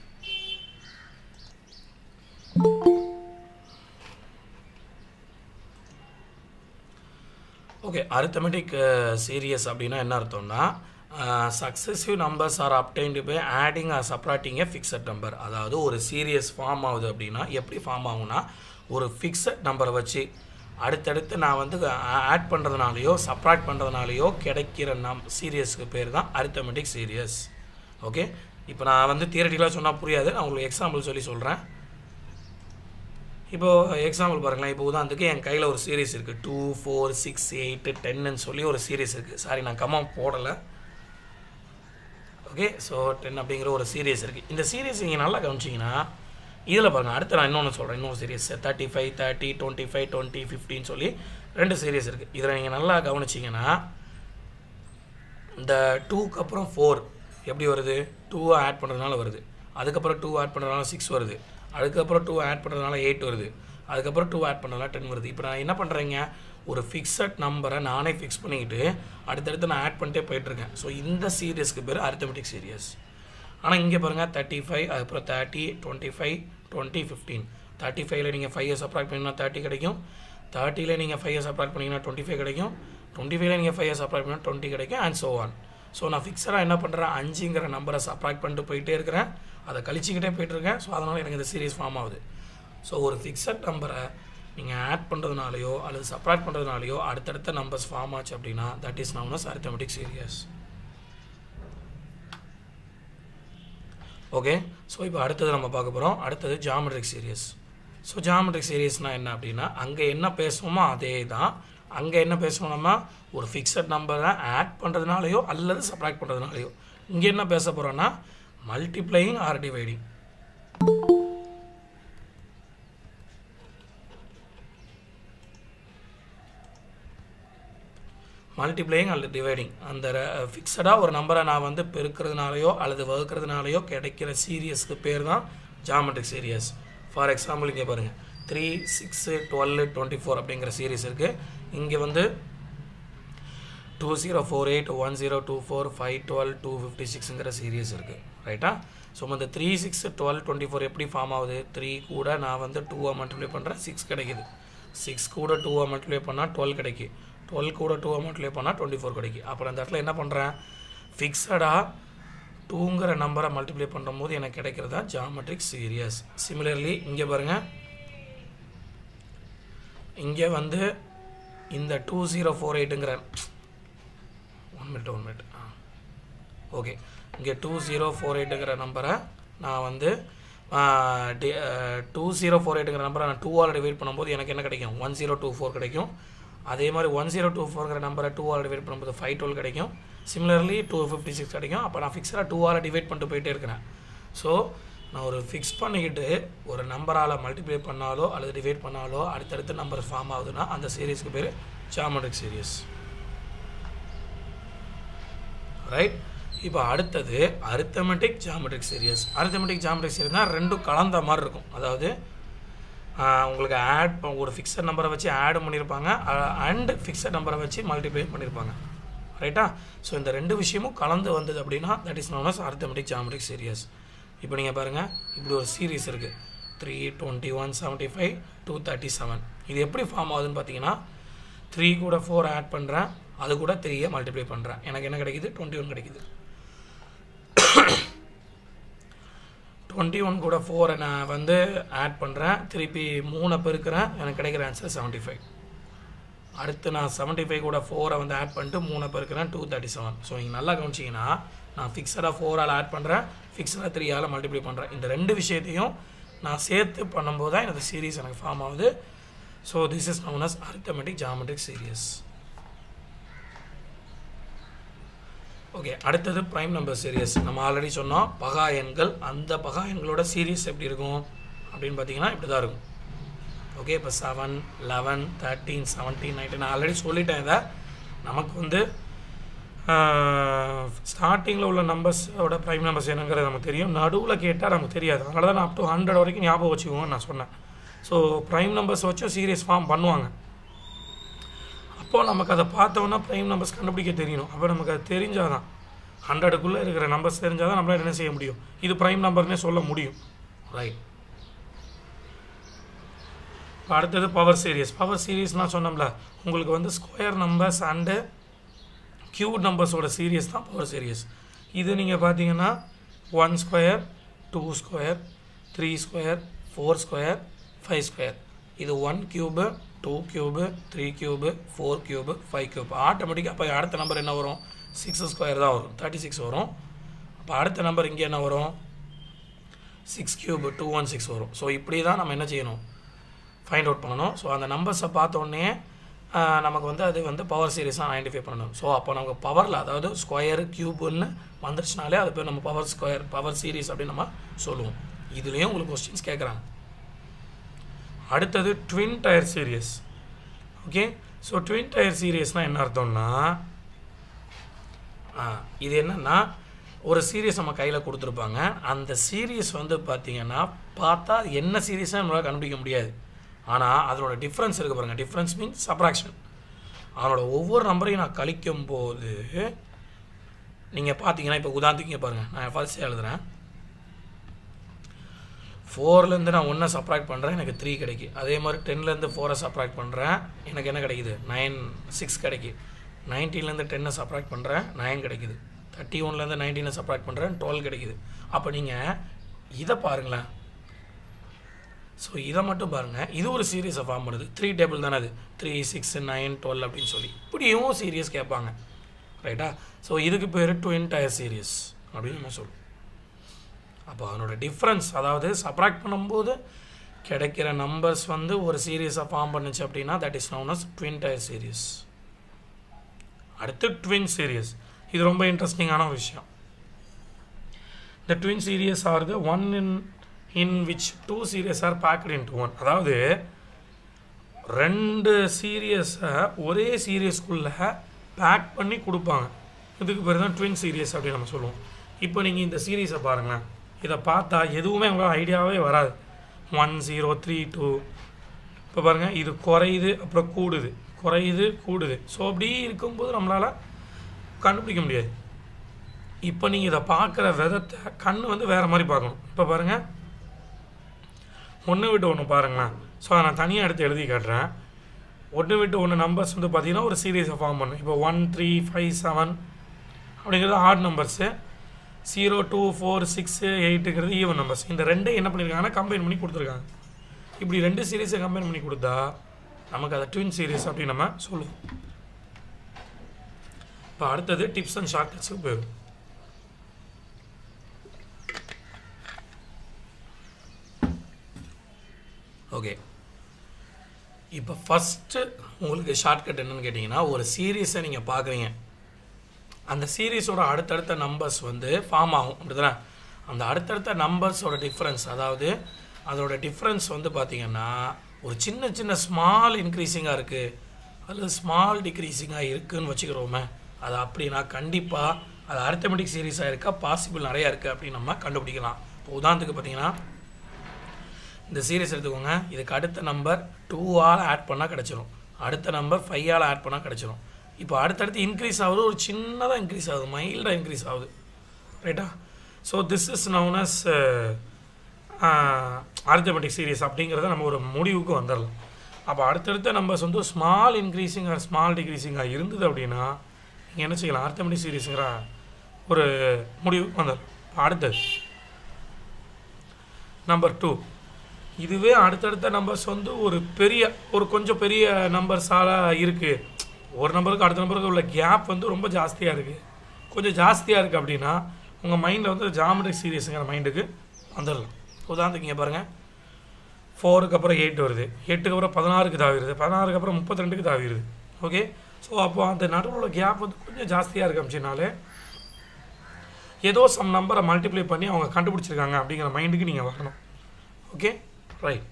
ஓகே அரித்தமெட்டிக் சீரியஸ் அப்படின்னா என்ன அர்த்தம்னா successive numbers are obtained by adding or subtracting a fixed number அதாவது ஒரு சீரியஸ் ஃபார்ம் ஆகுது அப்படின்னா எப்படி ஃபார்ம் ஆகும்னா ஒரு ஃபிக்ஸட் நம்பரை வச்சு அடுத்தடுத்து நான் வந்து ஆட் பண்ணுறதுனாலையோ சப்ராக்ட் பண்ணுறதுனாலையோ கிடைக்கிற நம் சீரியஸ்க்கு பேர் தான் அரித்தமெட்டிக் சீரியஸ் ஓகே இப்போ நான் வந்து தியரட்டிக்கலாக சொன்னால் புரியாது நான் உங்களுக்கு எக்ஸாம்பிள் சொல்லி சொல்கிறேன் இப்போது எக்ஸாம்பிள் பாருங்களேன் இப்போ உதாரணத்துக்கு என் கையில் ஒரு சீரீஸ் இருக்குது டூ ஃபோர் சிக்ஸ் எயிட்டு டென்னு சொல்லி ஒரு சீரீஸ் இருக்குது சாரி நான் கம்மா போடலை ஓகே ஸோ டென் அப்படிங்கிற ஒரு சீரீஸ் இருக்குது இந்த சீரீஸ் நீங்கள் நல்லா கவனிச்சிங்கன்னா இதில் பாருங்கள் அடுத்து நான் இன்னொன்று சொல்கிறேன் இன்னொரு series thirty five thirty twenty five twenty ஃபிஃப்டின்னு சொல்லி ரெண்டு சீரீஸ் இருக்குது இதில் நீங்கள் நல்லா கவனிச்சிங்கன்னா இந்த டூக்கு அப்புறம் ஃபோர் எப்படி வருது டூவை ஆட் பண்ணுறதுனால வருது அதுக்கப்புறம் டூ ஆட் பண்ணுறதுனால சிக்ஸ் வருது அதுக்கப்புறம் டூ ஆட் பண்ணுறதுனால எயிட் வருது அதுக்கப்புறம் டூ ஆட் பண்ணுறதுனால டென் வருது இப்போ நான் என்ன பண்ணுறேங்க ஒரு ஃபிக்ஸட் நம்பரை நானே ஃபிக்ஸ் பண்ணிக்கிட்டு அடுத்தடுத்து நான் ஆட் பண்ணிட்டே போயிட்டுருக்கேன் ஸோ இந்த சீரியஸ்க்கு பேர் அரித்தமெட்டிக் சீரியஸ் ஆனால் இங்கே பாருங்கள் தேர்ட்டி ஃபைவ் அதுக்கப்புறம் thirty twenty five twenty fifteen thirty ஃபைவ்ல நீங்கள் ஃபைவ் இயர்ஸ் அப்ராக்ட் பண்ணிங்கன்னா தேர்ட்டி கிடைக்கும் தேர்ட்டியில் நீங்கள் ஃபைவ் இயர்ஸ் அப்ராக்ட் பண்ணிங்கன்னா டுவெண்ட்டி ஃபைவ் கிடைக்கும் டுவெண்ட்டி ஃபைவ்ல நீங்கள் ஃபைவ் இயர்ஸ் அப்ராக்ட் பண்ணால் டுவெண்ட்டி கிடைக்கும் அண்ட் ஸோ ஆன் ஸோ நான் ஃபிக்ஸராக என்ன பண்ணுறேன் அஞ்சுங்கிற நம்பரை சப்ராக்ட் பண்ணிட்டு போயிட்டே இருக்கிறேன் அதை கழிச்சிக்கிட்டே போயிட்டுருக்கேன் ஸோ அதனால் எனக்கு இந்த சீரியஸ் ஃபார்ம் ஆகுது ஸோ ஒரு ஃபிக்ஸட் நம்பரை நீங்கள் ஆட் பண்ணுறதுனாலையோ அல்லது சப்ராக்ட் பண்ணுறதுனாலையோ அடுத்தடுத்த நம்பர்ஸ் ஃபார்ம் ஆச்சு அப்படின்னா that is known as arithmetic series okay so இப்போ அடுத்தது நம்ம பார்க்க போகிறோம் அடுத்தது ஜாமெட்ரிக் சீரியஸ் ஸோ ஜாமெட்ரிக் சீரியஸ்னால் என்ன அப்படின்னா அங்கே என்ன பேசுவோமோ அதே தான் அங்கே என்ன பேசணும் நம்ம ஒரு ஃபிக்ஸட் நம்பரை ஆட் பண்ணுறதுனாலையோ அல்லது சப்ராக்ட் பண்ணுறதுனாலையோ இங்கே என்ன பேச போகிறோன்னா மல்டிப்ளையிங் ஆர் டிவைடிங் மல்டிப்ளையிங் அல்லது டிவைடிங் அந்த ஃபிக்ஸடாக ஒரு நம்பரை நான் வந்து பெருக்கிறதுனாலையோ அல்லது வகுக்கிறதுனாலையோ கிடைக்கிற சீரியஸ்க்கு பேர் தான் ஜாமெட்ரிக் சீரியஸ் ஃபார் எக்ஸாம்பிள் இங்கே பாருங்கள் three six twelve twenty four அப்படிங்கிற சீரியஸ் இருக்குது இங்கே வந்து two zero four eight one zero two four five twelve two fifty சிக்ஸுங்கிற சீரியஸ் இருக்குது ரைட்டா ஸோ இந்த three six twelve twenty four எப்படி ஃபார்ம் ஆகுது த்ரீ கூட நான் வந்து டூவை மல்டிப்ளை பண்ணுறேன் சிக்ஸ் கிடைக்குது சிக்ஸ் கூட டூவை மல்டிப்ளை பண்ணால் டுவெல் கிடைக்கும் டுவெல் கூட டூவை மல்டிப்ளை பண்ணால் டுவெண்ட்டி ஃபோர் கிடைக்கும் அப்புறம் அந்த இடத்துல என்ன பண்ணுறேன் ஃபிக்ஸடாக டூங்கிற நம்பரை மல்டிப்ளை பண்ணும்போது எனக்கு கிடைக்கிறதா ஜாமெட்ரிக் சீரியஸ் சிமிலர்லி இங்கே பாருங்கள் இங்கே வந்து இந்த டூ ஜீரோ ஃபோர் எயிட்டுங்கிற one minute one minute ah okay இங்கே டூ ஜீரோ ஃபோர் எயிட்டுங்கிற நம்பரை நான் வந்து டூ ஜீரோ ஃபோர் எயிட்டுங்கிற நம்பரை நான் டூவால் டிவைட் பண்ணும்போது எனக்கு என்ன கிடைக்கும் ஒன் ஜீரோ டூ ஃபோர் கிடைக்கும் அதே மாதிரி ஒன் ஜீரோ டூ ஃபோர்ங்கிற நம்பரை டூவால் டிவைட் பண்ணும்போது ஃபைவ் டுவெல் கிடைக்கும் சிமிலர்லி டூ ஃபிஃப்டி சிக்ஸ் கிடைக்கும் அப்போ நான் ஃபிக்ஸடாக டூவால் டிவைட் பண்ணிட்டு போயிட்டே இருக்கிறேன் ஸோ நான் ஒரு ஃபிக்ஸ் பண்ணிக்கிட்டு ஒரு நம்பரால் மல்டிப்ளை பண்ணாலோ அல்லது டிவைட் பண்ணாலோ அடுத்தடுத்து நம்பர் ஃபார்ம் ஆகுதுன்னா அந்த சீரீஸ்க்கு பேர் ஜாமெட்ரிக் சீரீஸ் ரைட் இப்போ அடுத்தது arithmetic geometric series arithmetic geometric சீரியஸ்னால் ரெண்டும் கலந்த மாதிரி இருக்கும் அதாவது ஆஹ், உங்களுக்கு ஆட் ஒரு ஃபிக்ஸட் நம்பரை வச்சு ஆட் பண்ணியிருப்பாங்க அண்ட் ஃபிக்ஸட் நம்பரை வச்சு மல்டிப்ளை பண்ணியிருப்பாங்க ரைட்டா ஸோ இந்த ரெண்டு விஷயமும் கலந்து வந்தது அப்படின்னா that is known as arithmetic geometric series இப்போ நீங்கள் பாருங்கள் இப்படி ஒரு சீரீஸ் இருக்குது three twenty one seventy five two thirty seven இது எப்படி ஃபார்ம் ஆகுதுன்னு பார்த்தீங்கன்னா த்ரீ கூட ஃபோர் ஆட் பண்ணுறேன் அது கூட த்ரீயை மல்டிப்ளை பண்ணுறேன் எனக்கு என்ன கிடைக்குது டுவெண்ட்டி ஒன் கிடைக்குது டுவெண்ட்டி ஒன் கூட ஃபோரை நான் வந்து ஆட் பண்ணுறேன் திருப்பி மூணை பெருக்கிறேன் எனக்கு கிடைக்கிற ஆன்சர் செவன்ட்டி ஃபைவ் அடுத்து நான் செவன்ட்டி ஃபைவ் கூட ஃபோரை வந்து ஆட் பண்ணிட்டு மூணை பெருக்கிறேன் டூ தேர்ட்டி செவன் ஸோ இங்கே நல்லா கவனிச்சிங்கன்னா நான் ஃபிக்ஸடாக ஃபோரால் ஆட் பண்ணுறேன் ஃபிக்ஸடாக த்ரீயால் மல்டிப்ளை பண்ணுறேன் இந்த ரெண்டு விஷயத்தையும் நான் சேர்த்து பண்ணும்போது தான் எனக்கு சீரீஸ் எனக்கு ஃபார்ம் ஆகுது so this is known as arithmetic geometric series okay அடுத்தது ப்ரைம் நம்பர் சீரியஸ் நம்ம ஆல்ரெடி சொன்னோம் பகா எண்கள் அந்த பகா எண்களோட சீரியஸ் எப்படி இருக்கும் அப்படின்னு பார்த்தீங்கன்னா இப்படி தான் இருக்கும் ஓகே இப்போ seven eleven thirteen seventeen nineteen நான் ஆல்ரெடி சொல்லிட்டேன் இதை நமக்கு வந்து ஸ்டார்டிங்கில் உள்ள நம்பர்ஸோட ப்ரைம் நம்பர்ஸ் என்னங்கிறது நமக்கு தெரியும் நடுவில் கேட்டால் நமக்கு தெரியாது அதனால தான் நான் அப் டு ஹண்ட்ரட் வரைக்கும் ஞாபகம் வச்சுக்கோங்க நான் சொன்னேன் ஸோ ப்ரைம் நம்பர்ஸ் வச்சும் சீரியஸ் ஃபார்ம் பண்ணுவாங்க அப்போ நமக்கு அதை பார்த்தோன்னா ப்ரைம் நம்பர்ஸ் கண்டுபிடிக்க தெரியணும் அப்போ நமக்கு அது தெரிஞ்சால் தான் ஹண்ட்ரடுக்குள்ளே இருக்கிற நம்பர்ஸ் தெரிஞ்சால் தான் நம்மளால் என்ன செய்ய முடியும் இது ப்ரைம் நம்பர்னே சொல்ல முடியும் ரைட் அடுத்தது பவர் சீரியஸ் பவர் சீரியஸ்னால் சொன்னோம்ல உங்களுக்கு வந்து ஸ்கொயர் நம்பர்ஸ் அண்டு கியூட் நம்பர்ஸோட சீரியஸ் தான் பவர் சீரியஸ் இது நீங்கள் பார்த்தீங்கன்னா one square two square three square four square five square இது one cube two cube three cube four cube five cube ஆட்டோமேட்டிக்காக அப்போ அடுத்த நம்பர் என்ன வரும் சிக்ஸ் ஸ்கொயர் தான் வரும் தேர்ட்டி சிக்ஸ் வரும் அப்போ அடுத்த நம்பர் இங்கே என்ன வரும் six cube two one six வரும் ஸோ இப்படி தான் நம்ம என்ன செய்யணும் ஃபைண்ட் அவுட் பண்ணணும் ஸோ அந்த நம்பர்ஸை பார்த்தோன்னே நமக்கு வந்து அது வந்து பவர் சீரிஸாக ஐடென்டிஃபை பண்ணணும் ஸோ அப்போ நமக்கு பவரில் அதாவது ஸ்கொயர் கியூப்னு வந்துருச்சுனாலே அது பேர் நம்ம பவர் ஸ்கொயர் பவர் சீரிஸ் அப்படின்னு நம்ம சொல்லுவோம் இதுலேயும் உங்களுக்கு கொஸ்டின்ஸ் கேட்குறாங்க அடுத்தது twin tier series okay so twin tier சீரியஸ்னால் என்ன அர்த்தம்னா ஆ, இது என்னன்னா ஒரு சீரியஸ் நம்ம கையில் கொடுத்துருப்பாங்க அந்த சீரியஸ் வந்து பார்த்தீங்கன்னா பார்த்தா என்ன சீரியஸாக நம்மளால் கண்டுபிடிக்க முடியாது ஆனால் அதனோட டிஃப்ரென்ஸ் இருக்கு பாருங்கள் டிஃப்ரென்ஸ் மீன்ஸ் சப்ராக்ஷன் அதனோட ஒவ்வொரு நம்பரையும் நான் கழிக்கும் போது நீங்கள் பார்த்தீங்கன்னா இப்போ உதாரணத்துக்கு இங்க பாருங்கள் நான் ஃபர்ஸ்ட் எழுதுறேன் ஃபோர்லேருந்து நான் ஒன்றை சப்ராக்ட் பண்ணுறேன் எனக்கு த்ரீ கிடைக்கு அதே மாதிரி டென்லேருந்து ஃபோரை சப்ராக்ட் பண்ணுறேன் எனக்கு என்ன கிடைக்குது நைன் சிக்ஸ் கிடைக்கு நைன்டீன்லேருந்து டென்னை சப்ராக்ட் பண்ணுறேன் நைன் கிடைக்குது தேர்ட்டி ஒன்லேருந்து நைன்டீனை சப்ராக்ட் பண்ணுறேன் டுவெல் கிடைக்குது அப்போ நீங்கள் இதை பாருங்களேன் ஸோ இதை மட்டும் பாருங்கள் இது ஒரு சீரியஸை ஃபார்ம் பண்ணுது த்ரீ டேபிள் தானே அது த்ரீ சிக்ஸ் நைன் டுவெல் அப்படின்னு சொல்லி இப்படியும் சீரியஸ் கேட்பாங்க ரைட்டா ஸோ இதுக்கு பேர் ட்வின் டயர் சீரியஸ் அப்படின்னு நம்ம சொல்லுவோம் அப்போ அதனோட டிஃப்ரென்ஸ் அதாவது சப்ராக்ட் பண்ணும்போது கிடைக்கிற நம்பர்ஸ் வந்து ஒரு சீரியஸாக ஃபார்ம் பண்ணுச்சு அப்படின்னா that is known as twin tier series அடுத்து ட்வின் சீரியஸ் இது ரொம்ப இன்ட்ரெஸ்டிங்கான விஷயம் இந்த twin series are the one in in which two series are packed in one அதாவது ரெண்டு சீரியஸை ஒரே சீரியஸ்குள்ளே பேக் பண்ணி கொடுப்பாங்க இதுக்கு பேர் தான் ட்வின் சீரியஸ் அப்படின்னு நம்ம சொல்லுவோம் இப்போ நீங்கள் இந்த சீரியஸை பாருங்களேன் இதை பார்த்தா எதுவுமே உங்களுக்கு ஐடியாவே வராது ஒன் ஜீரோ த்ரீ டூ இப்போ பாருங்கள் இது குறையுது அப்புறம் கூடுது குறையுது கூடுது ஸோ அப்படி இருக்கும்போது நம்மளால் கண்டுபிடிக்க முடியாது இப்போ நீங்கள் இதை பார்க்குற விதத்தை கண் வந்து வேறு மாதிரி பார்க்கணும் இப்போ பாருங்கள் ஒன்று விட்டு ஒன்று பாருங்களேன் ஸோ அதை நான் தனியாக எடுத்து எழுதி காட்டுறேன் ஒன்று விட்டு ஒன்று நம்பர்ஸ் வந்து பார்த்தீங்கன்னா ஒரு சீரியஸை ஃபார்ம் பண்ணும் இப்போ ஒன் த்ரீ ஃபைவ் செவன் அப்படிங்கிறது odd numbers zero two four six எயிட்டுங்கிறது ஈவன் நம்பர்ஸ் இந்த ரெண்டு என்ன பண்ணியிருக்காங்கன்னா கம்பைன் பண்ணி கொடுத்துருக்காங்க இப்படி ரெண்டு சீரீஸை கம்பைன் பண்ணி கொடுத்தா நமக்கு அதை ட்வின் சீரிஸ் அப்படின்னு நம்ம சொல்லுவோம் இப்போ அடுத்தது டிப்ஸ் அண்ட் ஷார்ட்கட்ஸுக்கு போயிடும் ஓகே இப்போ ஃபஸ்ட்டு உங்களுக்கு ஷார்ட்கட் என்னன்னு கேட்டிங்கன்னா ஒரு சீரீஸை நீங்கள் பார்க்குறீங்க அந்த சீரீஸோட அடுத்தடுத்த நம்பர்ஸ் வந்து ஃபார்ம் ஆகும் அப்படிதானே அந்த அடுத்தடுத்த நம்பர்ஸோட டிஃப்ரென்ஸ் அதாவது அதோட டிஃப்ரென்ஸ் வந்து பார்த்தீங்கன்னா ஒரு சின்ன சின்ன ஸ்மால் இன்க்ரீஸிங்காக இருக்குது அல்லது ஸ்மால் டிக்ரீஸிங்காக இருக்குன்னு வச்சுக்கிறோமே அது அப்படின்னா கண்டிப்பாக அது அரித்தமெட்டிக் சீரீஸாக இருக்கா பாசிபிள் நிறையா இருக்குது அப்படின்னு நம்ம கண்டுபிடிக்கலாம் இப்போ உதாரணத்துக்கு பார்த்தீங்கன்னா இந்த சீரிஸ் எடுத்துக்கோங்க இதுக்கு அடுத்த நம்பர் டூவால் ஆட் பண்ணால் கிடச்சிரும் அடுத்த நம்பர் ஃபைவால் ஆட் பண்ணால் கிடச்சிரும் இப்போ அடுத்தடுத்து இன்க்ரீஸ் ஆகுது ஒரு சின்னதாக இன்க்ரீஸ் ஆகுது மைல்டாக இன்க்ரீஸ் ஆகுது ரைட்டா so this is known as arithmetic series அப்படிங்கிறத நம்ம ஒரு முடிவுக்கு வந்துடலாம் அப்போ அடுத்தடுத்த நம்பர்ஸ் வந்து ஸ்மால் இன்க்ரீஸிங் ஆர் ஸ்மால் டிக்ரீஸிங்காக இருந்தது அப்படின்னா நீங்கள் என்ன செய்யலாம் அரித்தமெட்டிக் சீரிஸுங்கிற ஒரு முடிவுக்கு வந்துடலாம் இப்போ அடுத்தது நம்பர் டூ இதுவே அடுத்தடுத்த நம்பர்ஸ் வந்து ஒரு பெரிய ஒரு கொஞ்சம் பெரிய நம்பர்ஸால் இருக்குது ஒரு நம்பருக்கு அடுத்த நம்பருக்கு உள்ள கேப் வந்து ரொம்ப ஜாஸ்தியாக இருக்குது கொஞ்சம் ஜாஸ்தியாக இருக்குது அப்படின்னா உங்கள் மைண்டில் வந்து ஜாமெட்ரிக் சீரியஸுங்கிற மைண்டுக்கு வந்துடலாம் உதாரணத்துக்கு இங்கே பாருங்கள் ஃபோருக்கு அப்புறம் எயிட் வருது எட்டுக்கு அப்புறம் பதினாறுக்கு தாவிடுது பதினாறுக்கு அப்புறம் முப்பத்தி ரெண்டுக்கு தாவிடுது ஓகே ஸோ அப்போ அந்த நடுவில் உள்ள கேப் வந்து கொஞ்சம் ஜாஸ்தியாக இருக்கு அப்படின்னாலே ஏதோ சம் நம்பரை மல்டிப்ளை பண்ணி அவங்க கண்டுபிடிச்சிருக்காங்க அப்படிங்கிற மைண்டுக்கு நீங்கள் வரணும் ஓகே ரைட்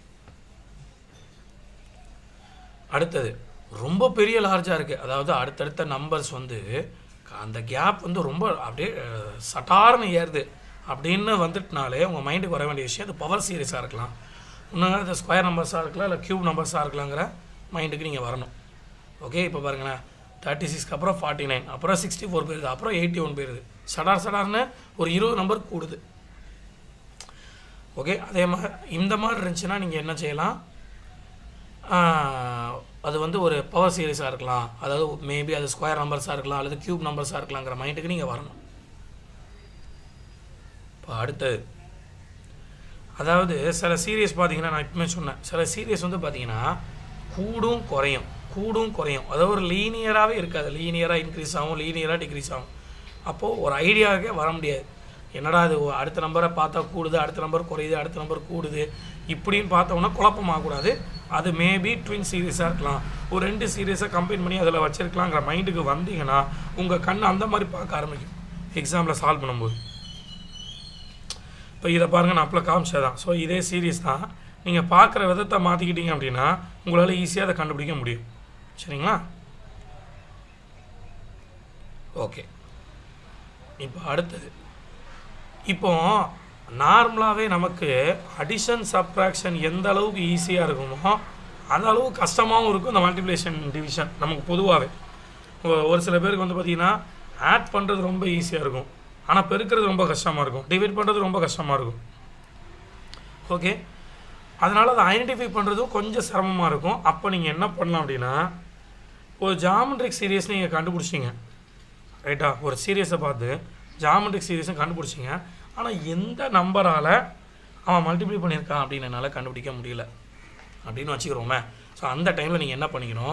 அடுத்தது ரொம்ப பெரிய லார்ஜாக இருக்குது அதாவது அடுத்தடுத்த நம்பர்ஸ் வந்து அந்த கேப் வந்து ரொம்ப அப்படியே அஹ், சட்டார்னு ஏறுது அப்படின்னு வந்துட்டுனாலே உங்கள் மைண்டுக்கு வர வேண்டிய விஷயம் அது பவர் சீரியஸாக இருக்கலாம் இன்னும் அது ஸ்கொயர் நம்பர்ஸாக இருக்கலாம் இல்லை க்யூப் நம்பர்ஸாக இருக்கலாங்கிற மைண்டுக்கு நீங்கள் வரணும் ஓகே இப்போ பாருங்களேன் தேர்ட்டி சிக்ஸ்க்கு அப்புறம் ஃபார்ட்டி நைன் அப்புறம் சிக்ஸ்டி ஃபோர் போயிருது அப்புறம் எயிட்டி ஒன் போயிருது சடார் சடார்னு ஒரு இருபது நம்பர் கூடுது ஓகே அதே மாதிரி இந்த மாதிரி இருந்துச்சுன்னா நீங்கள் என்ன செய்யலாம் ஆஹ், அது வந்து ஒரு பவர் சீரிஸாக இருக்கலாம் அதாவது மேபி அது ஸ்கொயர் நம்பர்ஸாக இருக்கலாம் அல்லது க்யூப் நம்பர்ஸாக இருக்கலாங்கிற மைண்டுக்கு நீங்கள் வரணும் இப்போ அடுத்தது அதாவது சில சீரியஸ் பார்த்தீங்கன்னா நான் இப்பவுமே சொன்னேன் சில சீரியஸ் வந்து பார்த்தீங்கன்னா கூடும் குறையும் கூடும் குறையும் அதாவது ஒரு லீனியராகவே இருக்காது லீனியராக இன்க்ரீஸ் ஆகும் லீனியராக டிக்ரீஸ் ஆகும் அப்போது ஒரு ஐடியாவுக்கே வர முடியாது என்னடா இது அடுத்த நம்பரை பார்த்தா கூடுது அடுத்த நம்பர் குறையுது அடுத்த நம்பர் கூடுது இப்படின்னு பார்த்தோம்னா குழப்பமாகக்கூடாது அது மேபி ட்வின் சீரியஸாக இருக்கலாம் ஒரு ரெண்டு சீரியஸாக கம்பைன் பண்ணி அதில் வச்சிருக்கலாங்கிற மைண்டுக்கு வந்தீங்கன்னா உங்கள் கண் அந்த மாதிரி பார்க்க ஆரம்பிக்கும் எக்ஸாமில் சால்வ் பண்ணும்போது இப்போ இதை பாருங்கள் நான் அப்பல காமிச்சதான் ஸோ இதே சீரியஸ் தான் நீங்கள் பார்க்குற விதத்தை மாற்றிக்கிட்டீங்க அப்படின்னா உங்களால் ஈஸியாக அதை கண்டுபிடிக்க முடியும் சரிங்களா ஓகே இப்போ அடுத்தது இப்போ நார்மலாகவே நமக்கு அடிஷன் சப்ராக்ஷன் எந்த அளவுக்கு ஈஸியாக இருக்குமோ அந்த அளவுக்கு கஷ்டமாகவும் இருக்கும் இந்த மல்டிப்ளிகேஷன் டிவிஷன் நமக்கு பொதுவாகவே ஒரு சில பேருக்கு வந்து பார்த்திங்கன்னா ஆட் பண்ணுறது ரொம்ப ஈஸியாக இருக்கும் ஆனால் பெருக்கிறது ரொம்ப கஷ்டமாக இருக்கும் டிவைட் பண்ணுறது ரொம்ப கஷ்டமாக இருக்கும் ஓகே அதனால் அதை ஐடென்டிஃபை பண்ணுறதும் கொஞ்சம் சிரமமாக இருக்கும் அப்போ நீங்கள் என்ன பண்ணலாம் அப்படின்னா ஒரு ஜாமெட்ரிக் சீரியஸ் நீங்கள் கண்டுபிடிச்சிங்க ரைட்டா ஒரு சீரியஸை பார்த்து ஜாமெட்ரிக் சீரியஸை கண்டுபிடிச்சிங்க ஆனால் எந்த நம்பரால் அவன் மல்டிப்ளை பண்ணியிருக்கான் அப்படின்னு என்னால் கண்டுபிடிக்க முடியல அப்படின்னு வச்சுக்கிறோமே ஸோ அந்த டைமில் நீங்கள் என்ன பண்ணிக்கணும்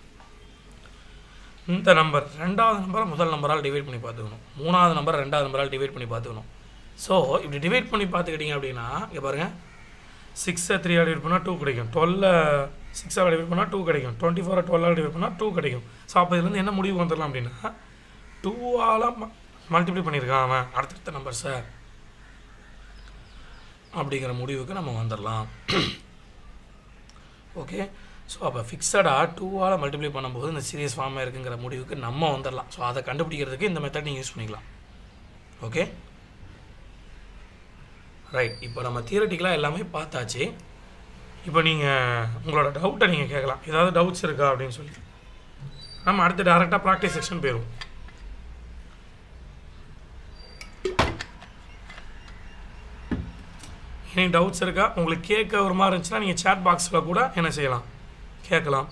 இந்த நம்பர் ரெண்டாவது நம்பரை முதல் நம்பரால் டிவைட் பண்ணி பார்த்துக்கணும் மூணாவது நம்பரை ரெண்டாவது நம்பரால் டிவைட் பண்ணி பார்த்துக்கணும் ஸோ இப்படி டிவைட் பண்ணி பார்த்துக்கிட்டீங்க அப்படின்னா இங்கே பாருங்கள் சிக்ஸை த்ரீ டிவைட் பண்ணால் டூ கிடைக்கும் டுவெல்ல சிக்ஸாக டிவைட் பண்ணால் டூ கிடைக்கும் டுவெண்ட்டி ஃபோரை டுவெல்லாக டிவைட் பண்ணால் டூ கிடைக்கும் ஸோ அப்போ இதுலேருந்து என்ன முடிவு வந்துடலாம் அப்படின்னா டூவால் மல்டிப்ளை பண்ணியிருக்கான் அவன் அடுத்தடுத்த நம்பர்ஸை அப்படிங்கிற முடிவுக்கு நம்ம வந்துடலாம் ஓகே ஸோ அப்போ ஃபிக்ஸடாக டூவால் மல்டிப்ளை பண்ணும்போது இந்த சீரியஸ் ஃபார்மாக இருக்குங்கிற முடிவுக்கு நம்ம வந்துடலாம் ஸோ அதை கண்டுபிடிக்கிறதுக்கு இந்த மெத்தட் நீங்கள் யூஸ் பண்ணிக்கலாம் ஓகே ரைட் இப்போ நம்ம தியரட்டிக்கலாக எல்லாமே பார்த்தாச்சு இப்போ நீங்கள் உங்களோட டவுட்டை நீங்கள் கேட்கலாம் ஏதாவது டவுட்ஸ் இருக்கா அப்படின்னு சொல்லி நம்ம அடுத்து டேரெக்டாக ப்ராக்டிஸ் செக்ஷன் போயிடும் எனக்கு டவுட்ஸ் இருக்கா உங்களுக்கு கேட்க ஒரு மாதிரி இருந்துச்சுன்னா நீங்கள் சேட் பாக்ஸில் கூட என்ன செய்யலாம் கேட்கலாம்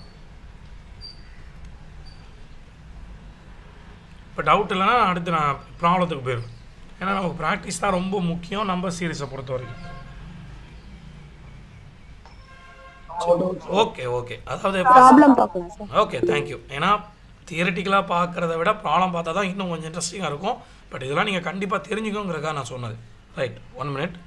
இப்போ டவுட் இல்லைன்னா அடுத்து நான் ப்ராப்ளத்துக்கு போயிடும் ஏன்னா நமக்கு ப்ராக்டிஸ் தான் ரொம்ப முக்கியம் நம்பர் சீரிஸை பொறுத்த வரைக்கும் ஓகே ஓகே அதாவது ப்ராப்ளம் பார்க்கலாம் சார் ஓகே தேங்க்யூ ஏன்னா தியரிட்டிக்கலாக பார்க்குறத விட ப்ராப்ளம் பார்த்தா தான் இன்னும் கொஞ்சம் இன்ட்ரெஸ்டிங்காக இருக்கும் பட் இதெல்லாம் நீங்கள் கண்டிப்பாக தெரிஞ்சுக்கோங்கிறதுக்காக நான் சொன்னது ரைட் ஒன் மினிட்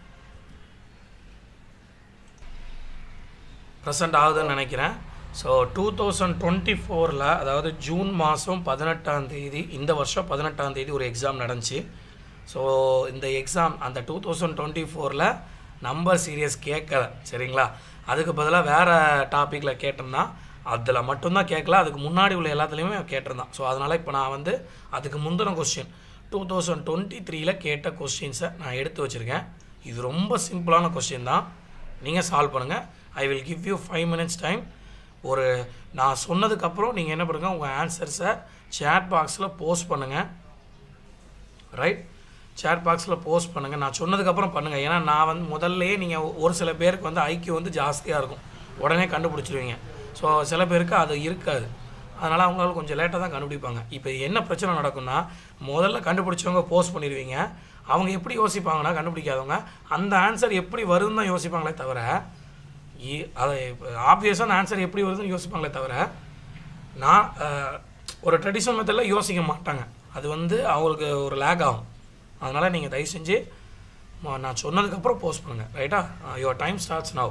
ப்ரெசென்ட் ஆகுதுன்னு நினைக்கிறேன் ஸோ டூ தௌசண்ட் டுவெண்ட்டி ஃபோரில் அதாவது ஜூன் மாதம் பதினெட்டாம் தேதி இந்த வருஷம் பதினெட்டாம் தேதி ஒரு எக்ஸாம் நடந்துச்சு ஸோ இந்த எக்ஸாம் அந்த டூ தௌசண்ட் டுவெண்ட்டி ஃபோரில் நம்பர் சீரியஸ் கேட்கல சரிங்களா அதுக்கு பதிலாக வேறு டாப்பிக்கில் கேட்டிருந்தான் அதில் மட்டும்தான் கேட்கல அதுக்கு முன்னாடி உள்ள எல்லாத்துலேயுமே கேட்டிருந்தான் ஸோ அதனால் இப்போ நான் வந்து அதுக்கு முந்தின கொஸ்டின் டூ தௌசண்ட் டுவெண்ட்டி த்ரீல கேட்ட கொஸ்டின்ஸை நான் எடுத்து வச்சுருக்கேன் இது ரொம்ப சிம்பிளான கொஸ்டின் தான் நீங்கள் சால்வ் பண்ணுங்கள் I will give you five minutes time ஒரு நான் சொன்னதுக்கப்புறம் நீங்கள் என்ன பண்ணுங்கள் உங்கள் ஆன்சர்ஸை சேட் பாக்ஸில் போஸ்ட் பண்ணுங்கள் ரைட் சேட் பாக்ஸில் போஸ்ட் பண்ணுங்கள் நான் சொன்னதுக்கப்புறம் பண்ணுங்கள் ஏன்னா நான் வந்து முதல்லையே நீங்கள் ஒரு சில பேருக்கு வந்து ஐக்கியம் வந்து ஜாஸ்தியாக இருக்கும் உடனே கண்டுபிடிச்சிருவீங்க ஸோ சில பேருக்கு அது இருக்காது அதனால் அவங்களால கொஞ்சம் லேட்டாக தான் கண்டுபிடிப்பாங்க இப்போ என்ன பிரச்சனை நடக்கும்னா முதல்ல கண்டுபிடிச்சவங்க போஸ்ட் பண்ணிடுவீங்க அவங்க எப்படி யோசிப்பாங்கன்னா கண்டுபிடிக்காதவங்க அந்த ஆன்சர் எப்படி வருதுன்னு தான் யோசிப்பாங்களே தவிர இ- அதை ஆப்வியஸான ஆன்சர் எப்படி வருதுன்னு யோசிப்பாங்களே தவிர நான் அஹ், ஒரு ட்ரெடிஷ்னல் மெத்தடில் யோசிக்க மாட்டாங்க அது வந்து அவங்களுக்கு ஒரு லேக் ஆகும் அதனால் நீங்கள் தயவு செஞ்சு ம- நான் சொன்னதுக்கப்புறம் போஸ்ட் பண்ணுங்கள் ரைட்டா your time starts now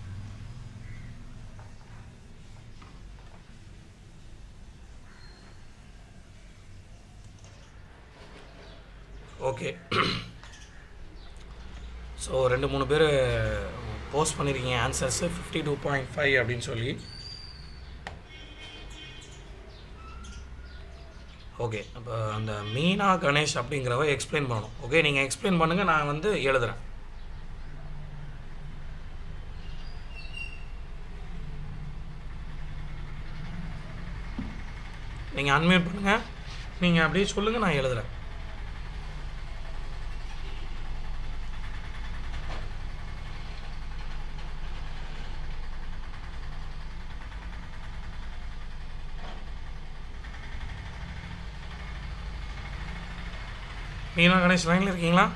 okay so ரெண்டு மூணு பேர் போஸ்ட் பண்ணியிருக்கீங்க answers fifty two point five அப்படின்னு சொல்லி ஓகே அப்போ அந்த மீனா கணேஷ் அப்படிங்கிறவ எக்ஸ்பிளைன் பண்ணணும் ஓகே நீங்கள் எக்ஸ்பிளைன் பண்ணுங்கள் நான் வந்து எழுதுறேன் நீங்கள் அன்மியூட் பண்ணுங்கள் நீங்கள் அப்படியே சொல்லுங்கள் நான் எழுதுறேன் மீனா கணேஷ் லைனில் இருக்கீங்களா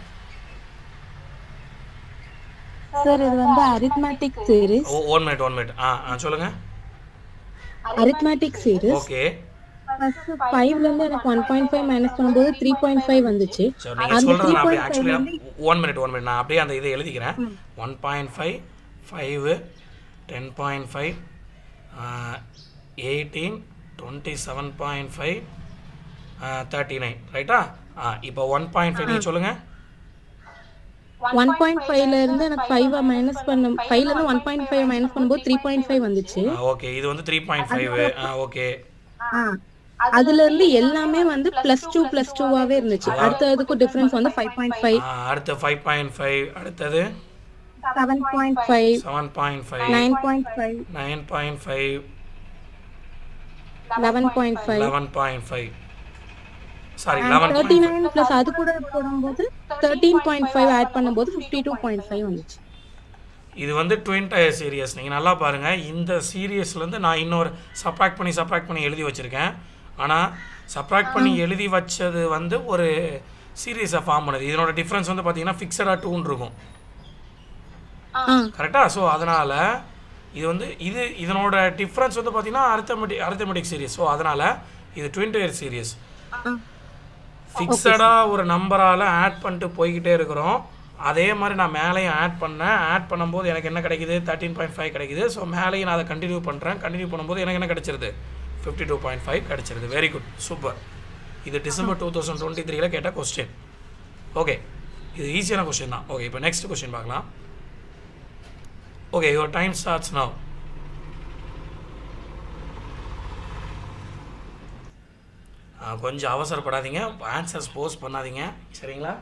சார் இது வந்து arithmetic series oh one minute one minute ah ah சொல்லுங்கள் அரித்மேட்டிக் சீரிஸ் ஓகே ஃபர்ஸ்ட் ஃபைவ்ல இருந்து எனக்கு ஒன் பாயிண்ட் ஃபைவ் மைனஸ் பண்ணும்போது த்ரீ பாயிண்ட் ஃபைவ் வந்துச்சு சரி நீங்கள் அந்த சொல்கிறது த்ரீ நான் அப்படியே point actually one minute one minute நான் அப்படியே அந்த இதை எழுதிக்கிறேன் one point five five ten point five eighteen twenty seven point five thirty nine ரைட்டா ஆ இப்போ ஒன் பாயிண்ட் ஃபைவ் நீங்கள் சொல்லுங்கள் ஒன் பாயிண்ட் ஃபைவ்ல இருந்து எனக்கு ஃபைவ் மைனஸ் பண்ண ஃபைவ்ல இருந்து ஒன் பாயிண்ட் ஃபைவ் மைனஸ் பண்ணும்போது த்ரீ பாயிண்ட் ஃபைவ் வந்துச்சு ஓகே இது வந்து த்ரீ பாயிண்ட் ஃபைவ் ஓகே அதுல இருந்து எல்லாமே வந்து பிளஸ் டூ பிளஸ் டூவாவே இருந்துச்சு அடுத்ததுக்கும் டிஃபரன்ஸ் வந்து ஃபைவ் பாயிண்ட் ஃபைவ் அடுத்து ஃபைவ் பாயிண்ட் ஃபைவ் அடுத்தது seven point five seven point five nine point five nine point five eleven point five eleven point five sorry eleven thirty nine plus அது கூட போடும்போது தேர்ட்டீன் பாயிண்ட் ஃபைவ் ஆட் பண்ணும்போது ஃபிஃப்டி டூ பாயிண்ட் ஃபைவ் வந்துச்சு இது வந்து ட்வின் டயர் சீரியஸ் நீங்கள் நல்லா பாருங்கள் இந்த சீரியஸ்லேருந்து நான் இன்னொரு சப்ராக்ட் பண்ணி சப்ராக்ட் பண்ணி எழுதி வச்சுருக்கேன் ஆனால் சப்ராக்ட் பண்ணி எழுதி வச்சது வந்து ஒரு சீரியஸை ஃபார்ம் பண்ணுது இதனோட டிஃப்ரென்ஸ் வந்து பார்த்தீங்கன்னா ஃபிக்ஸடாக டூன்னு இருக்கும் ஆ கரெக்டாக ஸோ அதனால் இது வந்து இது இதனோட டிஃப்ரென்ஸ் வந்து பார்த்தீங்கன்னா அரித்தமெட்டிக் அரித்தமெட்டிக் சீரியஸ் ஸோ அதனால் இது ட்வின் டயர் சீரியஸ் ஆ ஃபிக்ஸடாக ஒரு நம்பரால் ஆட் பண்ணிட்டு போய்கிட்டே இருக்கிறோம் அதே மாதிரி நான் மேலேயும் ஆட் பண்ணேன் ஆட் பண்ணும்போது எனக்கு என்ன கிடைக்குது தேர்ட்டீன் பாயிண்ட் ஃபைவ் கிடைக்குது ஸோ மேலேயும் நான் அதை கண்டினியூ பண்ணுறேன் கண்டினியூ பண்ணும்போது எனக்கு என்ன கிடைச்சிருது ஃபிஃப்டி டூ பாயிண்ட் ஃபைவ் கிடைச்சிருது வெரி குட் சூப்பர் இது டிசம்பர் டூ தௌசண்ட் டுவெண்ட்டி த்ரீல கேட்ட கொஸ்டின் ஓகே இது ஈஸியான கொஸ்டின் தான் ஓகே இப்போ நெக்ஸ்ட் கொஸ்டின் பார்க்கலாம் okay your time starts now கொஞ்சம் அவசரப்படாதீங்க ஆன்சர்ஸ் போஸ்ட் பண்ணாதீங்க சரிங்களா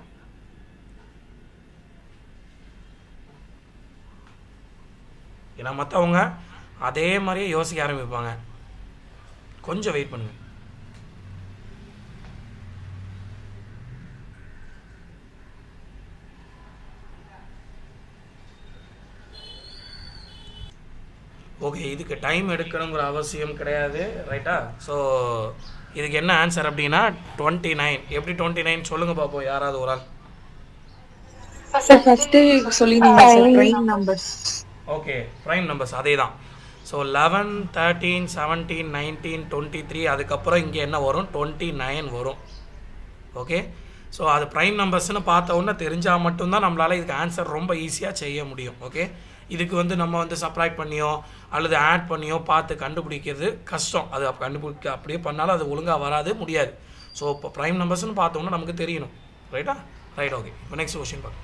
ஏன்னா மற்றவங்க அதே மாதிரியே யோசிக்க ஆரம்பிப்பாங்க கொஞ்சம் வெயிட் பண்ணுங்க ஓகே இதுக்கு டைம் எடுக்கணுங்கிற அவசியம் கிடையாது ரைட்டா ஸோ இதுக்கு என்ன ஆன்சர் அப்படின்னா டுவெண்ட்டி நைன் எப்படி டுவெண்ட்டி நைன் சொல்லுங்க பார்ப்போம் யாராவது ஒரு ஆள் சார் ஃபர்ஸ்ட் சொல்லிருந்தீங்க sir train numbers okay prime numbers அதே தான் so eleven thirteen seventeen nineteen twenty three அதுக்கப்புறம் இங்கே என்ன வரும் டுவெண்ட்டி நைன் வரும் ஓகே ஸோ அது ப்ரைம் நம்பர்ஸ்னு பார்த்த உடனே தெரிஞ்சால் மட்டும்தான் நம்மளால் இதுக்கு ஆன்சர் ரொம்ப ஈஸியாக செய்ய முடியும் ஓகே இதுக்கு வந்து நம்ம வந்து சப்ராக்ட் பண்ணியோ அல்லது ஆட் பண்ணியோ பார்த்து கண்டுபிடிக்கிறது கஷ்டம் அது அப்ப கண்டுபிடிக்க அப்படியே பண்ணாலும் அது ஒழுங்காக வராது முடியாது ஸோ இப்போ ப்ரைம் நம்பர்ஸ்னு பார்த்தோம்னா நமக்கு தெரியணும் ரைட்டா ரைட் ஓகே இப்போ நெக்ஸ்ட் கொஸ்டின் பார்க்கலாம்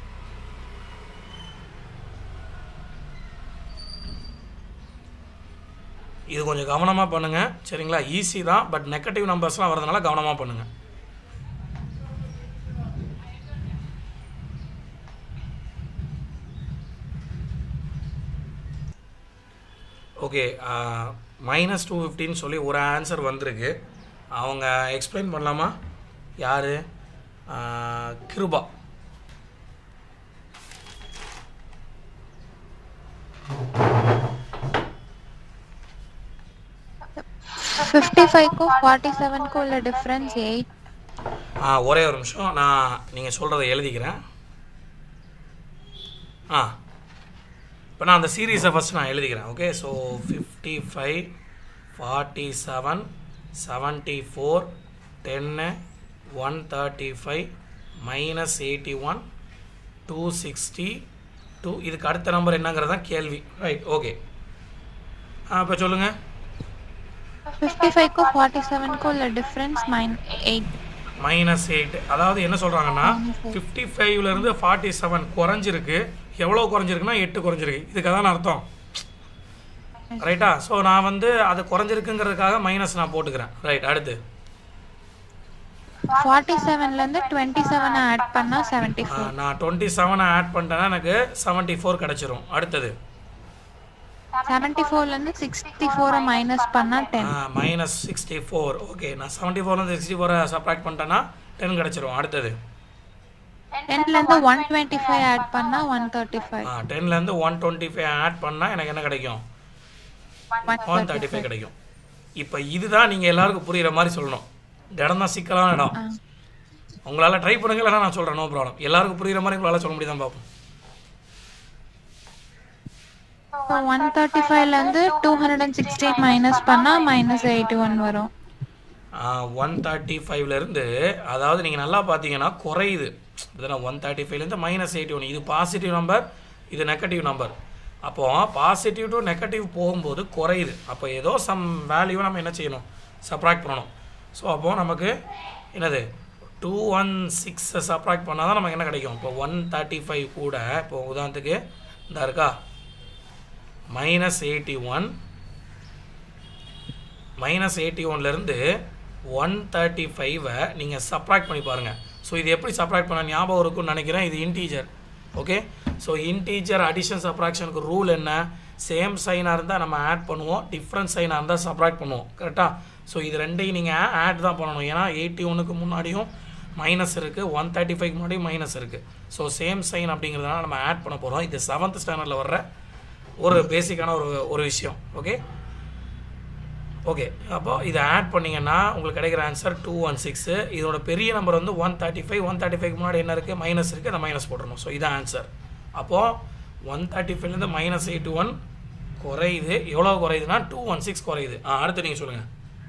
இது கொஞ்சம் கவனமாக பண்ணுங்கள் சரிங்களா ஈஸி தான் பட் நெகட்டிவ் நம்பர்ஸ்லாம் வரதுனால கவனமாக பண்ணுங்கள் ஓகே மைனஸ் டூ ஃபிஃப்டின்னு சொல்லி ஒரு ஆன்சர் வந்திருக்கு அவங்க எக்ஸ்பிளைன் பண்ணலாமா யார் கிருபா ஃபிஃப்டி ஃபைவ்க்கும் ஃபார்ட்டி செவனுக்கும் உள்ள டிஃப்ரென்ஸ் எயிட் ஆ ஒரே ஒரு நிமிஷம் நான் நீங்கள் சொல்கிறத எழுதிக்கிறேன் ஆ இப்போ நான் அந்த சீரீஸை ஃபஸ்ட் நான் எழுதிக்கிறேன் okay so fifty five forty seven seventy four டென்னு one thirty five minus eighty one two sixty two இதுக்கு அடுத்த நம்பர் என்னங்கிறது தான் கேள்வி ரைட் ஓகே ஆ இப்போ சொல்லுங்கள் ஃபிஃப்டி ஃபைவ்க்கும் ஃபார்ட்டி செவனுக்கும் உள்ள டிஃப்ரென்ஸ் மைன் எயிட் மைனஸ் எயிட் அதாவது என்ன சொல்கிறாங்கன்னா ஃபிஃப்டி ஃபைவ்லேருந்து ஃபார்ட்டி செவன் குறைஞ்சிருக்கு எவ்வளோ குறைஞ்சிருக்குன்னா எட்டு குறைஞ்சிருக்கு இதுக்கு அதான் அர்த்தம் ரைட்டா ஸோ நான் வந்து அது குறைஞ்சிருக்குங்கிறதுக்காக மைனஸ் நான் போட்டுக்கிறேன் ரைட் அடுத்து ஃபார்ட்டி செவன்லேருந்து டுவெண்ட்டி செவனை ஆட் பண்ணால் செவன்ட்டி ஆ, ஃபோர் நான் டுவெண்ட்டி செவனை ஆட் பண்ணிட்டேன்னா எனக்கு செவன்ட்டி ஃபோர் கிடச்சிரும் அடுத்தது செவன்ட்டி ஃபோர்லேருந்து சிக்ஸ்டி ஃபோரை மைனஸ் பண்ணால் ten minus sixty four okay நான் செவன்ட்டி ஃபோர்லேருந்து சிக்ஸ்டி ஃபோரை சப்ராக்ட் பண்ணிட்டேன்னா டென் கிடச்சிரும் அடுத்தது டென்லேருந்து ஒன் டுவெண்ட்டி ஃபைவ் ஆட் பண்ணால் ஒன் தேர்ட்டி ஃபைவ் டென்லேருந்து ஒன் டுவெண்ட்டி ஃபைவ் ஆட் பண்ணால் எனக்கு என்ன கிடைக்கும் ஒன் தேர்ட்டி ஃபைவ் கிடைக்கும் இப்போ இதுதான் நீங்கள் எல்லாருக்கும் புரியுற மாதிரி சொல்லணும் இந்த இடம் தான் சிக்கலான இடம் உங்களால் ட்ரை பண்ணுங்க இல்லைன்னா நான் சொல்கிறேன் நோ ப்ராப்ளம் எல்லாருக்கும் புரியுற மாதிரி உங்களால் சொல்ல முடியுதான் பார்ப்போம் ஸோ ஒன் தேர்ட்டி ஃபைவ்லேருந்து two hundred and sixteen minus பண்ணால் மைனஸ் எயிட்டி ஒன் வரும் ஒன் தேர்ட்டி ஃபைவ்லேருந்து அதாவது நீங்கள் நல்லா பார்த்தீங்கன்னா குறையுது இதெல்லாம் ஒன் தேர்ட்டி ஃபைவ்லேருந்து மைனஸ் எயிட்டி ஒன் இது பாசிட்டிவ் நம்பர் இது நெகட்டிவ் நம்பர் அப்போ பாசிட்டிவ் டு நெகட்டிவ் போகும்போது குறையுது அப்போ ஏதோ சம் வேல்யூவை நம்ம என்ன செய்யணும் சப்ராக்ட் பண்ணணும் ஸோ அப்போது நமக்கு என்னது டூ ஒன் சிக்ஸை சப்ராக்ட் பண்ணால் தான் நமக்கு என்ன கிடைக்கும் இப்போ ஒன் தேர்ட்டி ஃபைவ் கூட இப்போ உதாரணத்துக்கு இந்த இருக்கா minus eighty one minus eighty ஒன்லேருந்து ஒன் தேர்ட்டி ஃபைவை நீங்கள் சப்ராக்ட் பண்ணி பாருங்கள் ஸோ இது எப்படி சப்ராக்ட் பண்ண ஞாபகம் இருக்கும்னு நினைக்கிறேன் இது integer okay so integer addition சப்ராக்ஷனுக்கு ரூல் என்ன சேம் சைனாக இருந்தால் நம்ம ஆட் பண்ணுவோம் டிஃப்ரெண்ட் சைனாக இருந்தால் சப்ராக்ட் பண்ணுவோம் கரெக்டாக ஸோ இது ரெண்டையும் நீங்கள் ஆட் தான் பண்ணணும் ஏன்னா எயிட்டி ஒன்றுக்கு முன்னாடியும் மைனஸ் இருக்குது ஒன் தேர்ட்டி ஃபைவ் முன்னாடியும் மைனஸ் இருக்குது ஸோ சேம் சைன் அப்படிங்கிறதுனால நம்ம ஆட் பண்ண போகிறோம் இது செவன்த் ஸ்டாண்டர்டில் வர்ற ஒரு பேசிக்கான ஒரு ஒரு விஷயம் ஓகே ஓகே அப்போ இதை ஆட் பண்ணிங்கன்னா உங்களுக்கு கிடைக்கிற ஆன்சர் டூ ஒன் சிக்ஸு இதோட பெரிய நம்பர் வந்து one thirty five one thirty five முன்னாடி என்ன இருக்குது மைனஸ் இருக்குது அந்த மைனஸ் போட்டுருணும் ஸோ இதான் ஆன்சர் அப்போது ஒன் தேர்ட்டி ஃபைவ்லேருந்து மைனஸ் எயிட்டி ஒன் குறையுது எவ்வளோ குறையுதுன்னா டூ ஒன் சிக்ஸ் குறையுது ஆ அடுத்து நீங்கள் சொல்லுங்கள்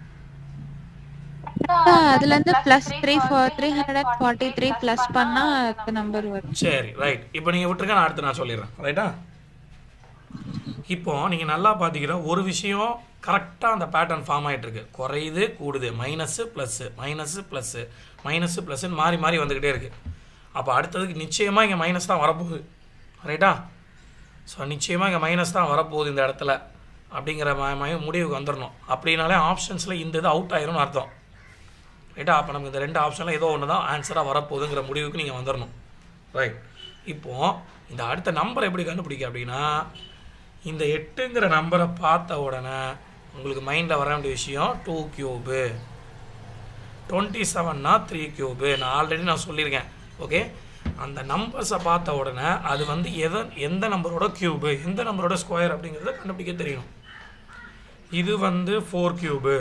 அதுலேருந்து plus three four three hundred and forty three plus பண்ணால் அந்த நம்பர் வரும் சரி ரைட் இப்போ நீங்கள் விட்டுருங்க நான் அடுத்து நான் சொல்லிடுறேன் ரைட்டா இப்போ நீங்கள் நல்லா பார்த்தீங்கன்னா ஒரு விஷயம் கரெக்டாக அந்த பேட்டர்ன் ஃபார்ம் ஆகிட்டு இருக்கு குறையுது கூடுது minus plus minus plus minus ப்ளஸ்ஸுன்னு மாறி மாறி வந்துக்கிட்டே இருக்குது அப்போ அடுத்ததுக்கு நிச்சயமாக இங்கே மைனஸ் தான் வரப்போகுது ரைட்டா ஸோ நிச்சயமாக இங்கே மைனஸ் தான் வரப்போகுது இந்த இடத்துல அப்படிங்கிற ம ம- முடிவுக்கு வந்துடணும் அப்படின்னாலே ஆப்ஷன்ஸில் இந்த இது அவுட் ஆயிரும்னு அர்த்தம் ரைட்டா அப்போ நமக்கு இந்த ரெண்டு ஆப்ஷனில் ஏதோ ஒன்று தான் ஆன்சராக வரப்போகுதுங்கிற முடிவுக்கு நீங்கள் வந்துடணும் ரைட் இப்போது இந்த அடுத்த நம்பர் எப்படி கண்டுபிடிக்க அப்படின்னா இந்த எட்டுங்கிற நம்பரை பார்த்த உடனே உங்களுக்கு மைண்டில் வர வேண்டிய விஷயம் டூ க்யூபு டுவெண்ட்டி செவன்னா த்ரீ க்யூபு நான் ஆல்ரெடி நான் சொல்லியிருக்கேன் ஓகே அந்த நம்பர்ஸை பார்த்த உடனே அது வந்து எதை எந்த நம்பரோட க்யூபு எந்த நம்பரோட ஸ்கொயர் அப்படிங்கிறத கண்டுபிடிக்க தெரியணும் இது வந்து ஃபோர் க்யூபு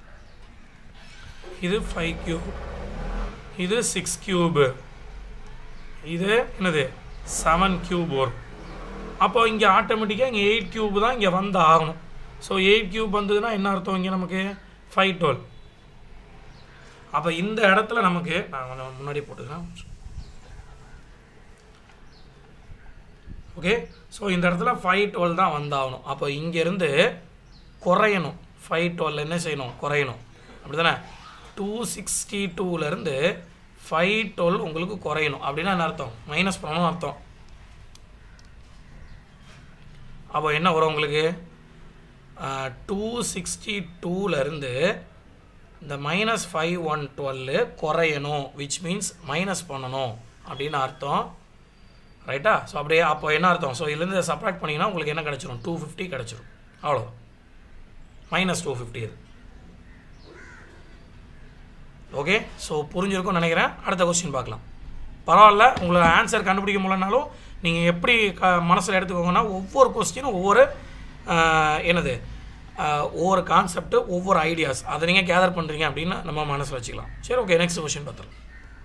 இது ஃபைவ் கியூப் இது சிக்ஸ் கியூபு இது என்னது செவன் கியூப் வரும் அப்போ இங்கே ஆட்டோமேட்டிக்காக இங்கே எயிட் கியூப் தான் இங்கே வந்து ஆகணும் ஸோ எயிட் கியூப் வந்ததுன்னா என்ன அர்த்தம் இங்கே நமக்கு ஃபைவ் டுவெல் அப்போ இந்த இடத்துல நமக்கு நான் கொஞ்சம் முன்னாடியே போட்டுக்கிறேன் ஓகே ஸோ இந்த இடத்துல ஃபைவ் டுவெல் தான் வந்தாகணும் அப்போ இங்கேருந்து குறையணும் ஃபைவ் டுவெல் என்ன செய்யணும் குறையணும் அப்படி தானே டூ சிக்ஸ்டி டூலேருந்து ஃபைவ் டுவெல் உங்களுக்கு குறையணும் அப்படின்னா என்ன அர்த்தம் மைனஸ் பண்ணணும் அர்த்தம் அப்போ என்ன வரும் உங்களுக்கு டூ சிக்ஸ்டி டூலேருந்து இந்த மைனஸ் ஃபைவ் ஒன் டுவெல்லு குறையணும் விச் மீன்ஸ் மைனஸ் பண்ணணும் அப்படின்னு அர்த்தம் ரைட்டா ஸோ அப்படியே அப்போ என்ன அர்த்தம் ஸோ இதுலேருந்து சப்ராக்ட் பண்ணிங்கன்னா உங்களுக்கு என்ன கிடச்சிரும் டூ ஃபிஃப்டி கிடச்சிரும் அவ்வளோ மைனஸ் டூ ஃபிஃப்டி இது ஓகே ஸோ புரிஞ்சிருக்கும்னு நினைக்கிறேன் அடுத்த கொஸ்டின் பார்க்கலாம் பரவாயில்ல உங்களுக்கு ஆன்சர் கண்டுபிடிக்க முடியலனாலும் நீங்கள் எப்படி க மனசில் எடுத்துக்கோங்கன்னா ஒவ்வொரு கொஸ்டினும் ஒவ்வொரு ஆஹ், என்னது ஆஹ், ஒவ்வொரு கான்செப்ட் ஒவ்வொரு ஐடியாஸ் அதை நீங்கள் கேதர் பண்ணுறீங்க அப்படின்னு நம்ம மனசில் வச்சுக்கலாம் சரி ஓகே நெக்ஸ்ட் கொஸ்டின் பார்த்துலாம்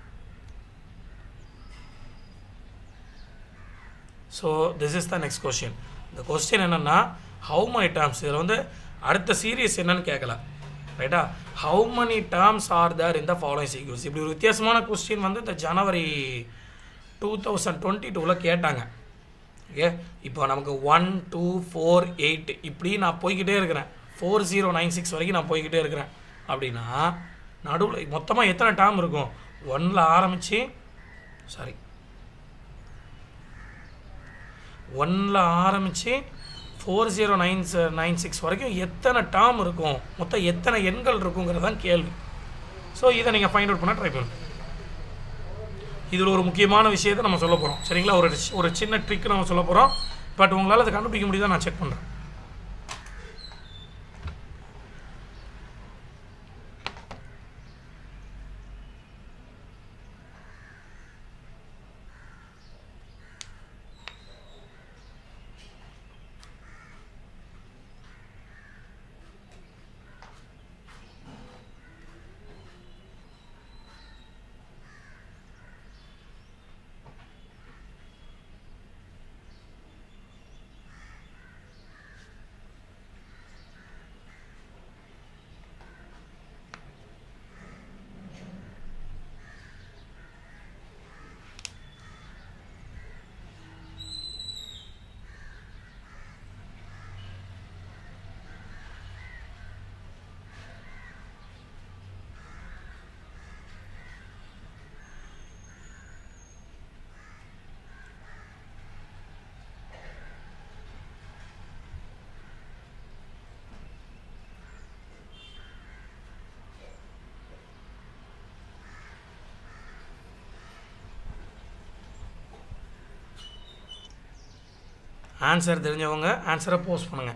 so this is the next question இந்த கொஸ்டின் என்னென்னா ஹவு many டேர்ம்ஸ் இதில் வந்து அடுத்த சீரியஸ் என்னன்னு கேட்கல ரைட்டா how many terms are there in the following sequence இப்படி ஒரு வித்தியாசமான கொஸ்டின் வந்து இந்த ஜனவரி டூ தௌசண்ட் டுவெண்ட்டி டூவில் கேட்டாங்க ஓகே இப்போ நமக்கு ஒன் டூ ஃபோர் எயிட் இப்படி நான் போய்கிட்டே இருக்கிறேன் ஃபோர் ஜீரோ நைன் சிக்ஸ் வரைக்கும் நான் போய்கிட்டே இருக்கிறேன் அப்படின்னா நடுவில் மொத்தமாக எத்தனை டேர்ம் இருக்கும் ஒன்னில் ஆரம்பித்து சாரி ஒன்னில் ஆரம்பித்து ஃபோர் ஜீரோ நைன் நைன் சிக்ஸ் வரைக்கும் எத்தனை டேர்ம் இருக்கும் மொத்தம் எத்தனை எண்கள் இருக்குங்கிறது தான் கேள்வி ஸோ இதை நீங்கள் ஃபைண்ட் அவுட் பண்ண ட்ரை பண்ணுங்க இதில் ஒரு முக்கியமான விஷயத்தை நம்ம சொல்ல போகிறோம் சரிங்களா ஒரு ஒரு சின்ன ட்ரிக் நம்ம சொல்ல போகிறோம் பட் உங்களால் அதை கண்டுபிடிக்க முடியுதா நான் செக் பண்ணுறேன் ஆன்சர் தெரிஞ்சவங்க ஆன்சரை போஸ்ட் பண்ணுங்கள்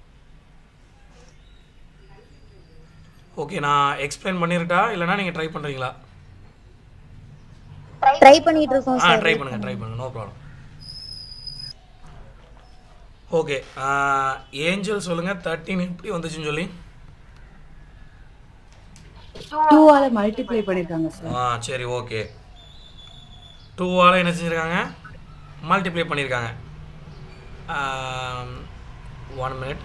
ஓகே நான் எக்ஸ்பிளைன் பண்ணிருட்டா இல்லைனா நீங்கள் ட்ரை பண்ணுறீங்களா ட்ரை பண்ணிட்டு இருக்கோம் ஆ சார் ட்ரை பண்ணுங்கள் ட்ரை பண்ணுங்கள் நோ ப்ராப்ளம் ஓகே ஏஞ்சல் சொல்லுங்கள் தேர்ட்டின் எப்படி வந்துச்சுன்னு சொல்லி டூவால மல்டிப்ளை பண்ணிருக்காங்க சார் ஆ சரி ஓகே டூவால் என்ன செஞ்சுருக்காங்க மல்டிப்ளை பண்ணியிருக்காங்க ஒன் மினிட்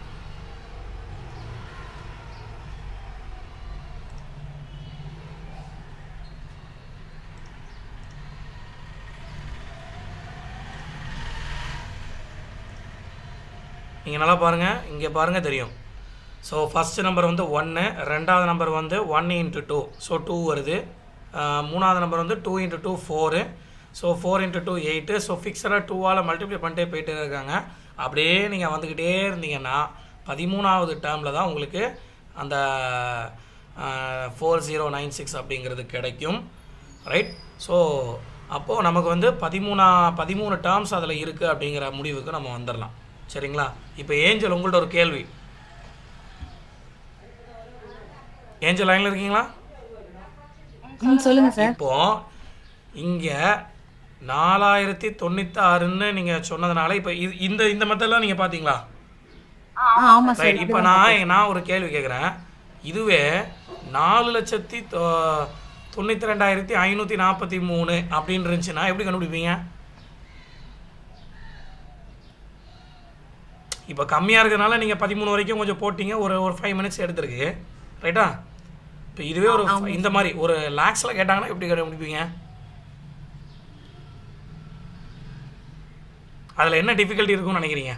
நீங்கள் நல்லா பாருங்கள் இங்கே பாருங்கள் தெரியும் ஸோ ஃபஸ்ட்டு நம்பர் வந்து ஒன்று ரெண்டாவது நம்பர் வந்து one into two so two வருது ஆஹ் மூணாவது நம்பர் வந்து two into two four so four into two eight so ஃபிக்ஸடாக டூவால் மல்டிப்ளை பண்ணிட்டே போயிட்டே இருக்காங்க அப்படியே நீங்கள் வந்துக்கிட்டே இருந்தீங்கன்னா பதிமூணாவது டேர்மில் தான் உங்களுக்கு அந்த ஃபோர் ஜீரோ நைன் சிக்ஸ் அப்படிங்கிறது கிடைக்கும் ரைட் ஸோ அப்போது நமக்கு வந்து பதிமூணா பதிமூணு டேர்ம்ஸ் அதில் இருக்குது அப்படிங்கிற முடிவுக்கு நம்ம வந்துடலாம் சரிங்களா இப்போ ஏஞ்சல் உங்கள்ட்ட ஒரு கேள்வி ஏஞ்சல் லைனில் இருக்கீங்களா ம் சொல்லுங்க சார் இப்போ இங்கே நாலாயிரத்தி தொண்ணூத்தாறுன்னு நீங்கள் சொன்னதுனால இப்போ இது இந்த இந்த மெத்தட்லாம் நீங்கள் பார்த்தீங்களா ஆ ஆமா சார் ரைட் இப்போ நான் நான் ஒரு கேள்வி கேட்குறேன் இதுவே நாலு லட்சத்தி தொ- தொண்ணூற்றி ரெண்டாயிரத்தி ஐநூற்றி நாற்பத்தி மூணு அப்படின்னு இருந்துச்சுன்னா எப்படி கண்டுபிடிப்பீங்க இப்போ கம்மியாக இருக்கிறதுனால நீங்கள் பதிமூணு வரைக்கும் கொஞ்சம் போட்டிங்க ஒரு ஒரு ஃபைவ் மினிட்ஸ் எடுத்துருக்கு ரைட்டா இப்போ இதுவே ஒரு இந்த மாதிரி ஒரு லேக்ஸில் கேட்டாங்கன்னா எப்படி கண்டுபிடிப்பீங்க அதில் என்ன டிஃபிகல்ட்டி இருக்கும்னு நினைக்கிறீங்க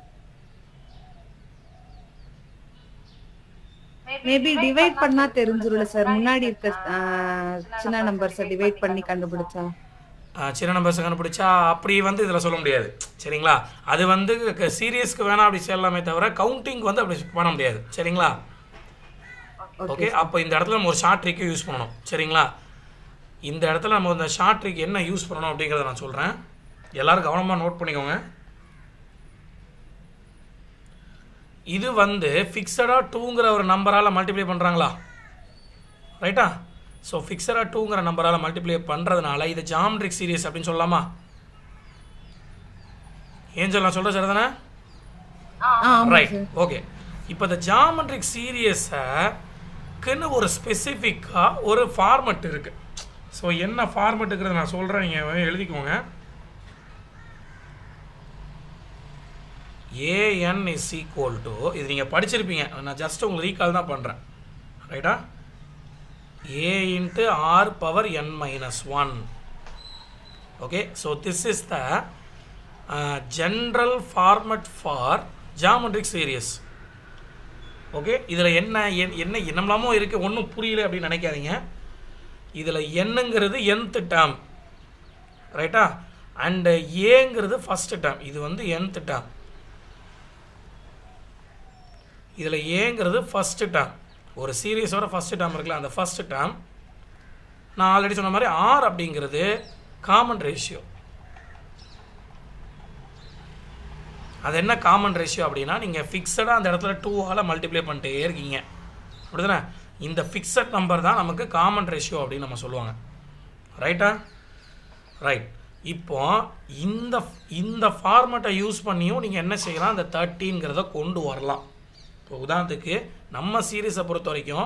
மேபி டிவைட் பண்ணா தெரிஞ்சிரும்ல சார் முன்னாடி இருக்க ஆஹ், சின்ன நம்பர்ஸை டிவைட் பண்ணி கண்டுபிடிச்சா ஆஹ் சின்ன நம்பர்ஸ் கண்டுபிடிச்சா அப்படி வந்து இதில் சொல்ல முடியாது சரிங்களா அது வந்து சீரியஸ்க்கு வேணாம் அப்படி சொல்லலாமே தவிர கவுண்டிங் வந்து அப்படி பண்ண முடியாது சரிங்களா ஓகே அப்போ இந்த இடத்துல நம்ம ஒரு ஷார்ட் ட்ரிக்கை யூஸ் பண்ணணும் சரிங்களா இந்த இடத்துல நம்ம இந்த ஷார்ட் ட்ரிக் என்ன யூஸ் பண்ணணும் அப்படிங்கிறத நான் சொல்கிறேன் எல்லாரும் கவனமாக நோட் பண்ணிக்கோங்க இது வந்து ஃபிக்ஸடாக டூங்கிற ஒரு நம்பரால் மல்டிப்ளை பண்ணுறாங்களா ரைட்டா ஸோ ஃபிக்ஸடாக டூங்கிற நம்பரால் மல்டிப்ளை பண்ணுறதுனால இது ஜாமெட்ரிக் சீரியஸ் அப்படின்னு சொல்லலாமா ஏஞ்சல் நான் சொல்கிறேன் சார் தானே ரைட் ஓகே இப்போ இந்த ஜாமெட்ரிக் சீரியஸுக்குன்னு ஒரு ஸ்பெசிஃபிக்காக ஒரு ஃபார்மட் இருக்குது ஸோ என்ன ஃபார்மட்டுங்கிறத நான் சொல்கிறேன் நீங்கள் எழுதிக்கோங்க ஏஎன் இஸ் ஈக்குவல் டு இது நீங்கள் படிச்சிருப்பீங்க நான் ஜஸ்ட் உங்களுக்கு ரீகால் தான் பண்ணுறேன் ரைட்டா a into r power n minus one okay so this is the general format for geometric series okay இதில் என்ன என்- என்ன என்னமெல்லாமோ இருக்குது ஒன்றும் புரியல அப்படின்னு நினைக்காதீங்க இதில் என்னங்கிறது nth டேர்ம் ரைட்டா அண்டு ஏங்கிறது ஃபஸ்ட்டு டேர்ம் இது வந்து nth டேர்ம் இதில் ஏங்கிறது ஃபஸ்ட்டு டேர்ம் ஒரு சீரியஸோட ஃபஸ்ட்டு டேர்ம் இருக்குல்ல அந்த ஃபஸ்ட்டு டேர்ம் நான் ஆல்ரெடி சொன்ன மாதிரி ஆர் அப்படிங்கிறது காமன் ரேஷியோ அது என்ன காமன் ரேஷியோ அப்படின்னா நீங்கள் ஃபிக்ஸடாக அந்த இடத்துல டூவால் மல்டிப்ளை பண்ணிட்டே இருக்கீங்க அப்படிதானே இந்த ஃபிக்ஸட் நம்பர் தான் நமக்கு காமன் ரேஷியோ அப்படின்னு நம்ம சொல்லுவாங்க ரைட்டா ரைட் இப்போ இந்த இந்த ஃபார்மேட்டை யூஸ் பண்ணியும் நீங்கள் என்ன செய்யலாம் அந்த தேர்ட்டிங்கிறத கொண்டு வரலாம் இப்போ உதாரணத்துக்கு நம்ம சீரீஸை பொறுத்த வரைக்கும்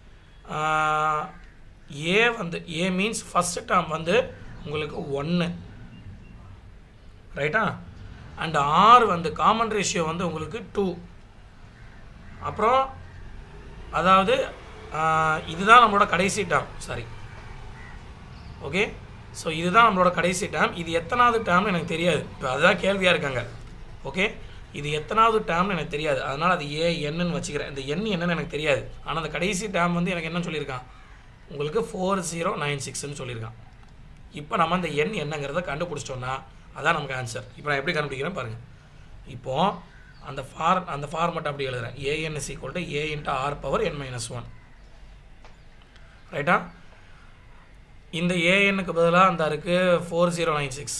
ஏ வந்து ஏ மீன்ஸ் ஃபஸ்ட்டு டேர்ம் வந்து உங்களுக்கு ஒன்று ரைட்டா அண்ட் ஆர் வந்து காமன் ரேஷியோ வந்து உங்களுக்கு டூ அப்புறம் அதாவது ஆஹ், இதுதான் நம்மளோட கடைசி டேர்ம் சாரி ஓகே ஸோ இதுதான் நம்மளோட கடைசி டேர்ம் இது எத்தனாவது டேர்ம்னு எனக்கு தெரியாது இப்போ அதுதான் கேள்வியாக இருக்காங்க ஓகே இது எத்தனாவது டேர்ம்னு எனக்கு தெரியாது அதனால் அது ஏ என்னன்னு வச்சுக்கிறேன் இந்த எண் என்னன்னு எனக்கு தெரியாது ஆனால் அந்த கடைசி டேர்ம் வந்து எனக்கு என்ன சொல்லியிருக்கான் உங்களுக்கு ஃபோர் ஜீரோ நைன் சிக்ஸ்னு சொல்லியிருக்கான் இப்போ நம்ம அந்த எண் என்னங்கிறத கண்டுபிடிச்சிட்டோம்னா அதான் நமக்கு ஆன்சர் இப்போ நான் எப்படி கண்டுபிடிக்கிறேன் பாருங்கள் இப்போ அந்த ஃபார் அந்த ஃபார்மெட் அப்படி எழுதுறேன் a n is equal to a into r power n minus one ரைட்டா இந்த ஏஎன்னுக்கு பதிலாக அந்த இருக்கு ஃபோர் ஜீரோ நைன் சிக்ஸ்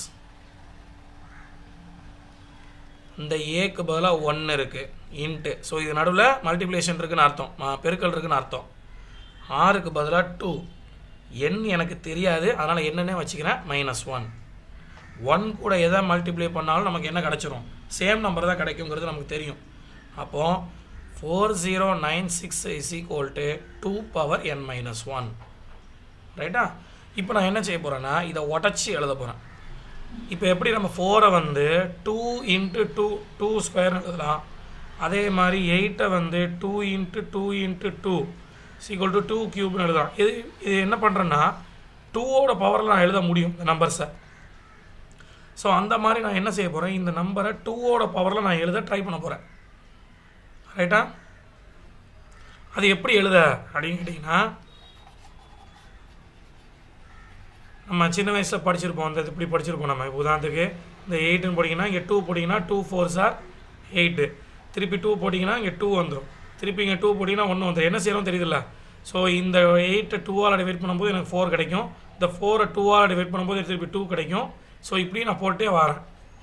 இந்த ஏக்கு பதிலாக ஒன்று இருக்குது இன்ட்டு ஸோ இது நடுவில் மல்டிப்ளிகேஷன் இருக்குன்னு அர்த்தம் ம- பெருக்கல் இருக்குன்னு அர்த்தம் ஆறுக்கு பதிலாக டூ எண் எனக்கு தெரியாது அதனால் என்னன்னே வச்சுக்கிறேன் மைனஸ் ஒன் ஒன் கூட எதை மல்டிப்ளை பண்ணாலும் நமக்கு என்ன கிடச்சிரும் சேம் நம்பர் தான் கிடைக்குங்கிறது நமக்கு தெரியும் அப்போது four zero nine six is equal to two power n minus one ரைட்டா இப்போ நான் என்ன செய்ய போகிறேன்னா இதை உடச்சி எழுத போகிறேன் இப்போ எப்படி நம்ம ஃபோரை வந்து two into two two square எழுதலாம் அதே மாதிரி எயிட்டை வந்து two into two into two equal to two க்யூப்னு எழுதலாம் இது இது என்ன பண்ணுறேன்னா டூவோட பவரில் நான் எழுத முடியும் இந்த நம்பர்ஸை ஸோ அந்த மாதிரி நான் என்ன செய்ய போகிறேன் இந்த நம்பரை டூவோட பவரில் நான் எழுத ட்ரை பண்ண போகிறேன் ரைட்டா அது எப்படி எழுத அப்படின்னு கேட்டிங்கன்னா நம்ம சின்ன வயசில் படிச்சிருப்போம் அந்த இப்படி படிச்சிருப்போம் நம்ம இப்போ உதாரணத்துக்கு இந்த எயிட்டுன்னு போட்டிங்கன்னா இங்கே டூ போட்டிங்கன்னா டூ ஃபோர் சார் எயிட்டு திருப்பி டூ போட்டிங்கன்னா இங்கே டூ வந்துடும் திருப்பி இங்கே டூ போட்டிங்கன்னா ஒன்று வந்துடும் என்ன செய்யணும் தெரியுதுல்ல ஸோ இந்த எயிட்டை டூவால் டிவைட் பண்ணும்போது எனக்கு ஃபோர் கிடைக்கும் இந்த ஃபோரை டூவால் டிவைட் பண்ணும்போது திருப்பி டூ கிடைக்கும் ஸோ இப்படி நான் போட்டே வரேன்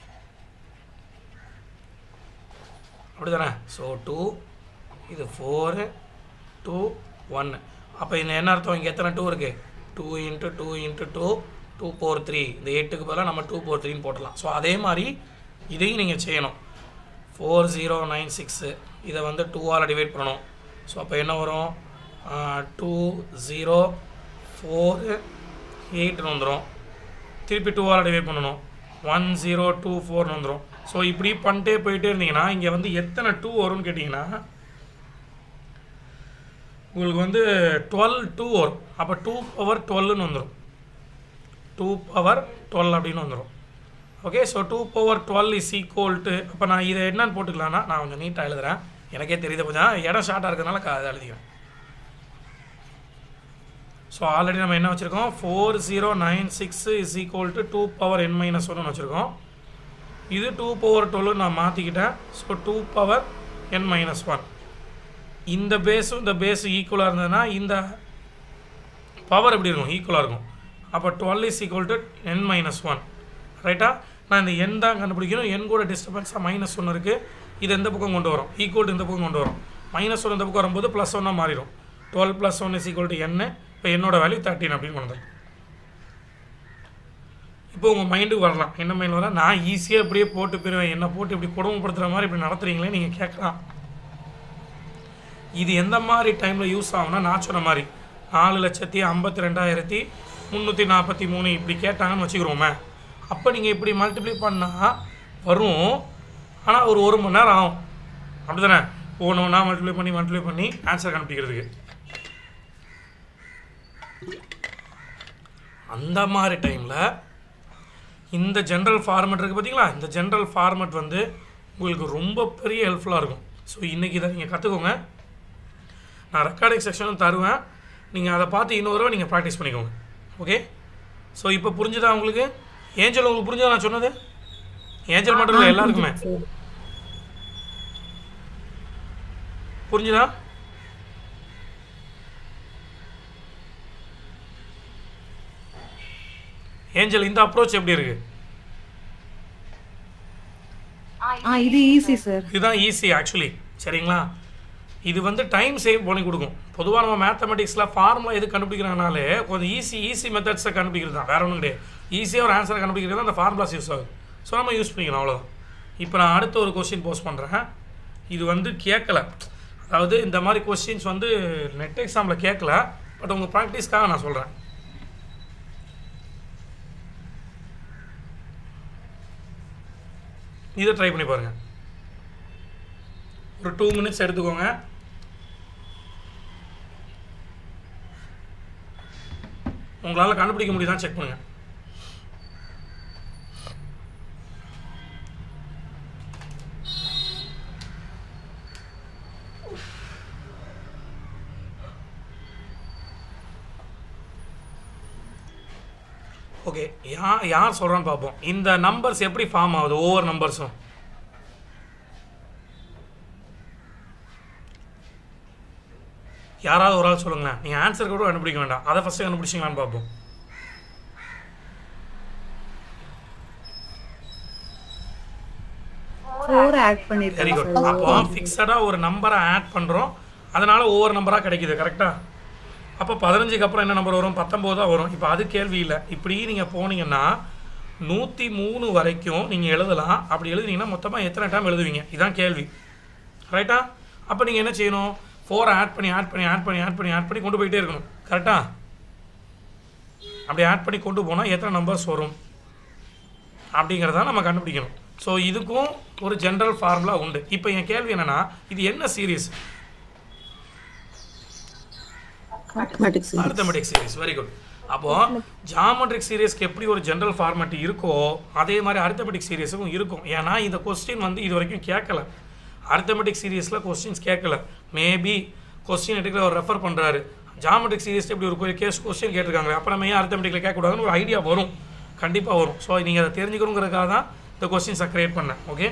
அப்படி தானே ஸோ டூ இது ஃபோரு டூ ஒன்று அப்போ இது என்ன அர்த்தம் இங்கே எத்தனை டூ இருக்குது two into two into two two four three இந்த எட்டுக்கு பதிலாக நம்ம டூ ஃபோர் த்ரீன்னு போட்டலாம் ஸோ அதே மாதிரி இதையும் நீங்கள் செய்யணும் ஃபோர் ஜீரோ நைன் சிக்ஸு இதை வந்து டூவால் டிவைட் பண்ணணும் ஸோ அப்போ என்ன வரும் டூ ஜீரோ ஃபோரு எயிட்னு வந்துடும் திருப்பி டூவால் டிவைட் பண்ணணும் ஒன் ஜீரோ டூ ஃபோர்னு வந்துடும் ஸோ இப்படி பண்ணிட்டே போயிட்டே இருந்தீங்கன்னா இங்கே வந்து எத்தனை டூ வரும்னு கேட்டிங்கன்னா உங்களுக்கு வந்து டுவெல் டூ வரும் அப்போ டூ பவர் டுவெல்னு வந்துடும் டூ பவர் டுவெல் அப்படின்னு வந்துடும் okay so two power twelve is equal to அப்போ நான் இதை என்னன்னு போட்டுக்கலாம்னா நான் கொஞ்சம் நீட்டாக எழுதுறேன் எனக்கே தெரியுது கொஞ்சம் இடம் ஷார்ட்டாக இருக்கிறதுனால க- அதை எழுதிக்கிறேன் ஸோ ஆல்ரெடி நம்ம என்ன வச்சுருக்கோம் four zero nine six is equal to two power n minus ஒன்று வச்சுருக்கோம் இது டூ பவர் டுவெல் நான் மாற்றிக்கிட்டேன் so two power n minus one இந்த பேஸும் இந்த பேஸ் ஈக்குவலாக இருந்ததுன்னா இந்த பவர் எப்படி இருக்கும் ஈக்குவலாக இருக்கும் அப்போ twelve is equal to n minus one ரைட்டா நான் இந்த என் தான் கண்டுபிடிக்கணும் என் கூட டிஸ்டர்பன்ஸாக மைனஸ் ஒன்று இருக்குது இது எந்த பக்கம் கொண்டு வரும் ஈக்குவல் இந்த பக்கம் கொண்டு வரும் மைனஸ் ஒன் இந்த பக்கம் வரும்போது ப்ளஸ் ஒன்னாக மாறிடும் twelve plus one is equal to n இப்போ என்னோட வேல்யூ தேர்ட்டின் அப்படின்னு கொண்டு வந்துடும் இப்போ உங்கள் மைண்டுக்கு வரலாம் என்ன மைண்ட் வரலாம் நான் ஈஸியாக இப்படியே போட்டு போயிடுவேன் என்னை போட்டு இப்படி கொடுமைப்படுத்துகிற மாதிரி இப்படி நடத்துறீங்களே நீங்கள் கேட்கலாம் இது எந்த மாதிரி டைமில் யூஸ் ஆகும்னா நான் சொன்ன மாதிரி நாலு லட்சத்தி ஐம்பத்தி ரெண்டாயிரத்தி முந்நூற்றி நாற்பத்தி மூணு இப்படி கேட்டாங்கன்னு வச்சுக்கிறோமே அப்போ நீங்கள் இப்படி மல்டிப்ளை பண்ணால் வரும் ஆனால் ஒரு ஒரு மணி நேரம் ஆகும் அப்படி தானே ஒன்று ஒன்றா மல்டிப்ளை பண்ணி மல்டிப்ளை பண்ணி ஆன்சர் கண்டுபிடிக்கிறதுக்கு அந்த மாதிரி டைமில் இந்த ஜென்ரல் ஃபார்மெட் இருக்குது பார்த்தீங்களா இந்த ஜென்ரல் ஃபார்மெட் வந்து உங்களுக்கு ரொம்ப பெரிய ஹெல்ப்ஃபுல்லாக இருக்கும் ஸோ இன்றைக்கி இதை நீங்கள் கற்றுக்கோங்க நான் ரெக்கார்டிங் செக்ஷனும் தருவேன் நீங்கள் அதை பார்த்து இன்னொரு தடவை நீங்கள் ப்ராக்டிஸ் பண்ணிக்கோங்க ஓகே ஸோ இப்போ புரிஞ்சுதா உங்களுக்கு ஏஞ்சல் உங்களுக்கு புரிஞ்சுதா நான் சொன்னது ஏஞ்சல் மட்டும் இல்லை எல்லாருக்குமே புரிஞ்சுதா ஏஞ்சல் இந்த அப்ரோச் எப்படி இருக்கு ஆ இது ஈஸி சார் இதுதான் ஈஸி ஆக்சுவலி சரிங்களா இது வந்து டைம் சேவ் பண்ணி கொடுக்கும் பொதுவாக நம்ம மேத்தமெட்டிக்ஸில் ஃபார்முலா எது கண்டுபிடிக்கிறாங்கனாலே கொஞ்சம் ஈஸி ஈஸி மெத்தட்ஸை கண்டுபிடிக்கிறது தான் வேற ஒன்றும் கிடையாது ஈஸியாக ஒரு ஆன்சரை கண்டுபிடிக்கிறது அந்த ஃபார்முலாஸ் யூஸ் ஆகுது ஸோ நம்ம யூஸ் பண்ணிக்கணும் அவ்வளோதான் இப்போ நான் அடுத்த ஒரு கொஸ்டின் போஸ்ட் பண்ணுறேன் இது வந்து கேட்கல அதாவது இந்த மாதிரி கொஸ்டின்ஸ் வந்து நெட் எக்ஸாமில் கேட்கல பட் உங்கள் ப்ராக்டிஸ்க்காக நான் சொல்கிறேன் இதை ட்ரை பண்ணி பாருங்கள் ஒரு டூ மினிட்ஸ் எடுத்துக்கோங்க உங்களால் கண்டுபிடிக்க முடியுதா செக் பண்ணுங்க ஓகே யார் யார் சொல்கிறான்னு பார்ப்போம் இந்த நம்பர்ஸ் எப்படி ஃபார்ம் ஆகுது ஒவ்வொரு நம்பர்ஸும் யாராவது ஒரு ஆள் சொல்லுங்களேன் நீங்கள் ஆன்சர் கூட கண்டுபிடிக்க வேண்டாம் அதை ஃபஸ்ட்டு கண்டுபிடிச்சிங்களான்னு பார்ப்போம் ஃபோர் ஆட் வெரி பண்ணிருக்கேன் குட் சார் அப்போ ஃபிக்ஸடாக ஒரு நம்பரை ஆட் பண்ணுறோம் அதனால ஒவ்வொரு நம்பராக கிடைக்குது கரெக்டாக அப்போ பதினஞ்சுக்கு அப்புறம் என்ன நம்பர் வரும் பத்தொம்போது தான் வரும் இப்போ அது கேள்வி இல்லை இப்படி நீங்கள் போனீங்கன்னா நூற்றி மூணு வரைக்கும் நீங்கள் எழுதலாம் அப்படி எழுதுனீங்கன்னா மொத்தமாக எத்தனை டைம் எழுதுவீங்க இதான் கேள்வி ரைட்டா அப்போ நீங்கள் என்ன செய்யணும் ஃபோரை ஆட் பண்ணி ஆட் பண்ணி ஆட் பண்ணி ஆட் பண்ணி ஆட் பண்ணி கொண்டு போயிட்டே இருக்கணும் கரெக்டா அப்படி ஆட் பண்ணி கொண்டு போனால் எத்தனை நம்பர்ஸ் வரும் அப்படிங்கிறத நம்ம கண்டுபிடிக்கணும் ஸோ இதுக்கும் ஒரு ஜென்ரல் ஃபார்முலா உண்டு இப்போ என் கேள்வி என்னன்னா இது என்ன series mathematics arithmetic series very good அப்போ ஜாமெட்ரிக் சீரிஸ்க்கு எப்படி ஒரு ஜென்ரல் ஃபார்மேட் இருக்கோ அதே மாதிரி அரித்தமெட்டிக் சீரிஸுக்கும் இருக்கும் ஏன்னா இந்த கொஸ்டின் வந்து இது வரைக்கும் கேட்கல அரித்தமெட்டிக் சீரிஸில் கொஸ்டின்ஸ் கேட்கல மேபி கொஸ்டின் எடுக்கிற ஒரு ரெஃபர் பண்ணுறாரு ஜாமெட்ரிக் சீரிஸ் எப்படி ஒரு கேஸ் கொஸ்டின் கேட்டிருக்காங்க அப்போ நம்ம ஏன் அரித்தமெட்டிக்கில் கேட்கக்கூடாதுன்னு ஒரு ஐடியா வரும் கண்டிப்பாக வரும் ஸோ நீங்கள் அதை தெரிஞ்சுக்கணுங்கிறதுக்காக தான் இந்த கொஸ்டின்ஸை க்ரியேட் பண்ணேன் ஓகே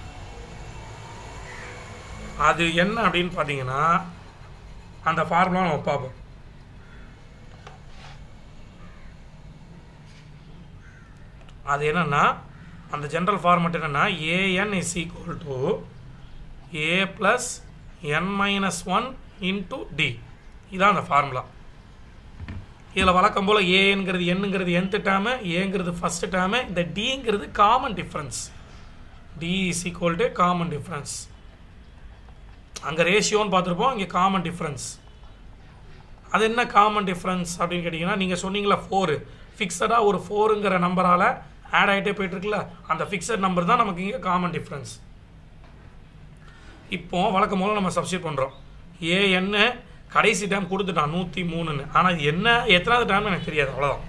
அது என்ன அப்படின்னு பார்த்தீங்கன்னா அந்த ஃபார்முலா நம்ம பார்ப்போம் அது என்னன்னா அந்த ஜென்ரல் ஃபார்மட் என்னன்னா a n is equal to a plus n minus one into d இதான் அந்த ஃபார்முலா இதில் வழக்கம் போல் ஏங்கிறது என்னங்கிறது nth டேமு ஏங்கிறது ஃபஸ்ட்டு டேமு இந்த டிங்கிறது common difference d is equal to common difference அங்கே ரேஷியோன்னு பார்த்துருப்போம் இங்கே காமன் டிஃப்ரென்ஸ் அது என்ன காமன் டிஃப்ரென்ஸ் அப்படின்னு கேட்டிங்கன்னா நீங்கள் சொன்னீங்களா ஃபோரு ஃபிக்ஸடாக ஒரு ஃபோருங்கிற நம்பரால் ஆட் ஆகிட்டே போயிட்டு இருக்குல்ல அந்த ஃபிக்ஸட் நம்பர் தான் நமக்கு இங்கே காமன் டிஃப்ரென்ஸ் இப்போ வழக்கம் போல நம்ம சப்ஸ்டியூட் பண்ணுறோம் ஏஎன்னு கடைசி டைம் கொடுத்துட்டான் நூற்றி மூணுன்னு ஆனால் இது என்ன எத்தனாவது டைம் எனக்கு தெரியாது அவ்வளோதான்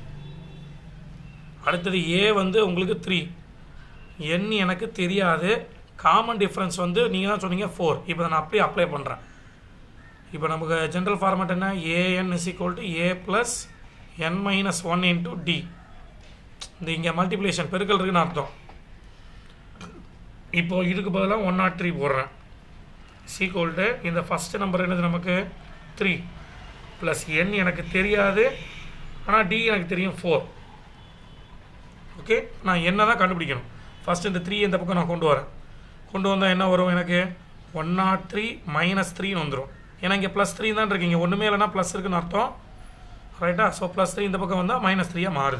அடுத்தது ஏ வந்து உங்களுக்கு த்ரீ என் எனக்கு தெரியாது காமன் டிஃப்ரென்ஸ் வந்து நீங்கள் தான் சொன்னீங்க ஃபோர் இப்போ நான் அப்படியே அப்ளை பண்ணுறேன் இப்போ நமக்கு ஜென்ரல் ஃபார்மேட் என்ன a n is equal to a plus n minus one into d இந்த இங்கே மல்டிப்ளிகேஷன் பெருக்கல் இருக்குன்னு அர்த்தம் இப்போ இதுக்கு பதிலாக ஒன் நாட் த்ரீ போடுறேன் சீக்வல் டு இந்த ஃபஸ்ட்டு நம்பர் என்னது நமக்கு த்ரீ ப்ளஸ் என் எனக்கு தெரியாது ஆனால் டி எனக்கு தெரியும் ஃபோர் ஓகே நான் என்ன தான் கண்டுபிடிக்கணும் ஃபஸ்ட் இந்த த்ரீ இந்த பக்கம் நான் கொண்டு வரேன் கொண்டு வந்தால் என்ன வரும் எனக்கு ஒன் நாட் த்ரீ மைனஸ் த்ரீன்னு வந்துடும் ஏன்னா இங்கே ப்ளஸ் த்ரீ தான் இருக்கீங்க ஒன்றுமே இல்லைன்னா ப்ளஸ் இருக்குன்னு அர்த்தம் ரைட்டா ஸோ ப்ளஸ் த்ரீ இந்த பக்கம் வந்தால் மைனஸ் த்ரீயாக மாறுது